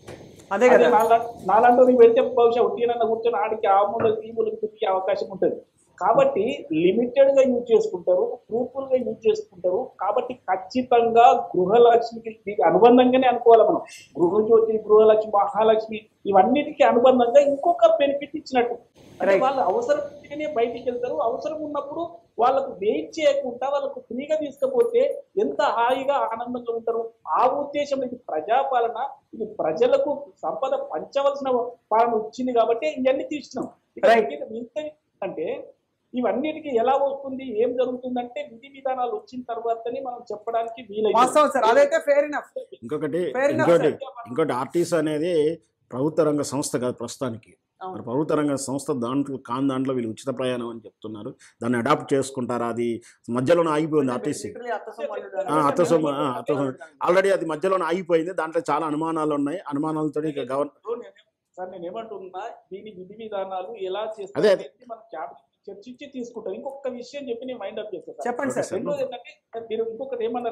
అదే కదా నాలాంటి పెడితే బహుశా ఉట్టిన కూర్చొని ఆడికి ఆ మూల ఈ మూలకు తిరిగే అవకాశం ఉంటుంది కాబట్టి లిమిటెడ్ గా యూజ్ చేసుకుంటారు ఫ్రూట్ఫుల్ గా యూజ్ చేసుకుంటారు కాబట్టి ఖచ్చితంగా గృహలక్ష్మికి దీనికి అనుబంధంగానే అనుకోవాలి మనం గృహజ్యోతి గృహలక్ష్మి మహాలక్ష్మి ఇవన్నిటికీ అనుబంధంగా ఇంకొక బెనిఫిట్ ఇచ్చినట్టు అంటే Right. వాళ్ళు అవసరం ఉంటేనే బయటికి వెళ్తారు అవసరం ఉన్నప్పుడు వాళ్ళకు వెయిట్ చేయకుండా వాళ్ళకు ఫ్రీగా తీసుకపోతే ఎంత హాయిగా ఆనందంగా ఉంటారు ఆ ఉద్దేశం ఇది ప్రజాపాలన ఇది ప్రజలకు సంపద పంచవలసిన పాలన వచ్చింది కాబట్టి ఇవన్నీ తీసినాం ఇక్కడ Right. ఇంత అంటే ఇవన్నిటికీ ఎలా వస్తుంది ఏం జరుగుతుందంటే విధి విధానాలు వచ్చిన తర్వాతనే మనం చెప్పడానికి వాస్తవం సార్ అదైతే ఫేర్ ఇనఫ్ ఇంకొకటి Fair enough, ఇంకోటి sir. ఇంకోటి ఆర్టీసీ అనేది ప్రభుత్వ రంగ సంస్థ కాదు ప్రస్తుతానికి అవును. మరి ప్రభుత్వ రంగ సంస్థ దాంట్లో కాని దాంట్లో వీళ్ళు ఉచిత ప్రయాణం అని చెప్తున్నారు దాన్ని అడాప్ట్ చేసుకుంటారా అది మధ్యలోనే ఆగిపోయింది ఆర్టీసీ ఆ, అత్త సొమ్ము, ఆ, అత్త సొమ్ము. ఆల్రెడీ అది మధ్యలోనే ఆగిపోయింది దాంట్లో చాలా అనుమానాలు ఉన్నాయి అనుమానాలతో ఇక గవర్న సార్ నేను ఏమంటున్నా దీని విధి విధానాలు ఎలా అదే, చేస్తారు అదే. అనేది మనం క్యాబినెట్ చర్చించి తీసుకుంటాం ఇంకొక విషయం చెప్పి నేను మైండ్ అప్ చేస్తాను చెప్పండి సార్ ఓకే సార్. రెండోది ఏంటంటే మీరు ఇంకొకటి ఏమన్నారు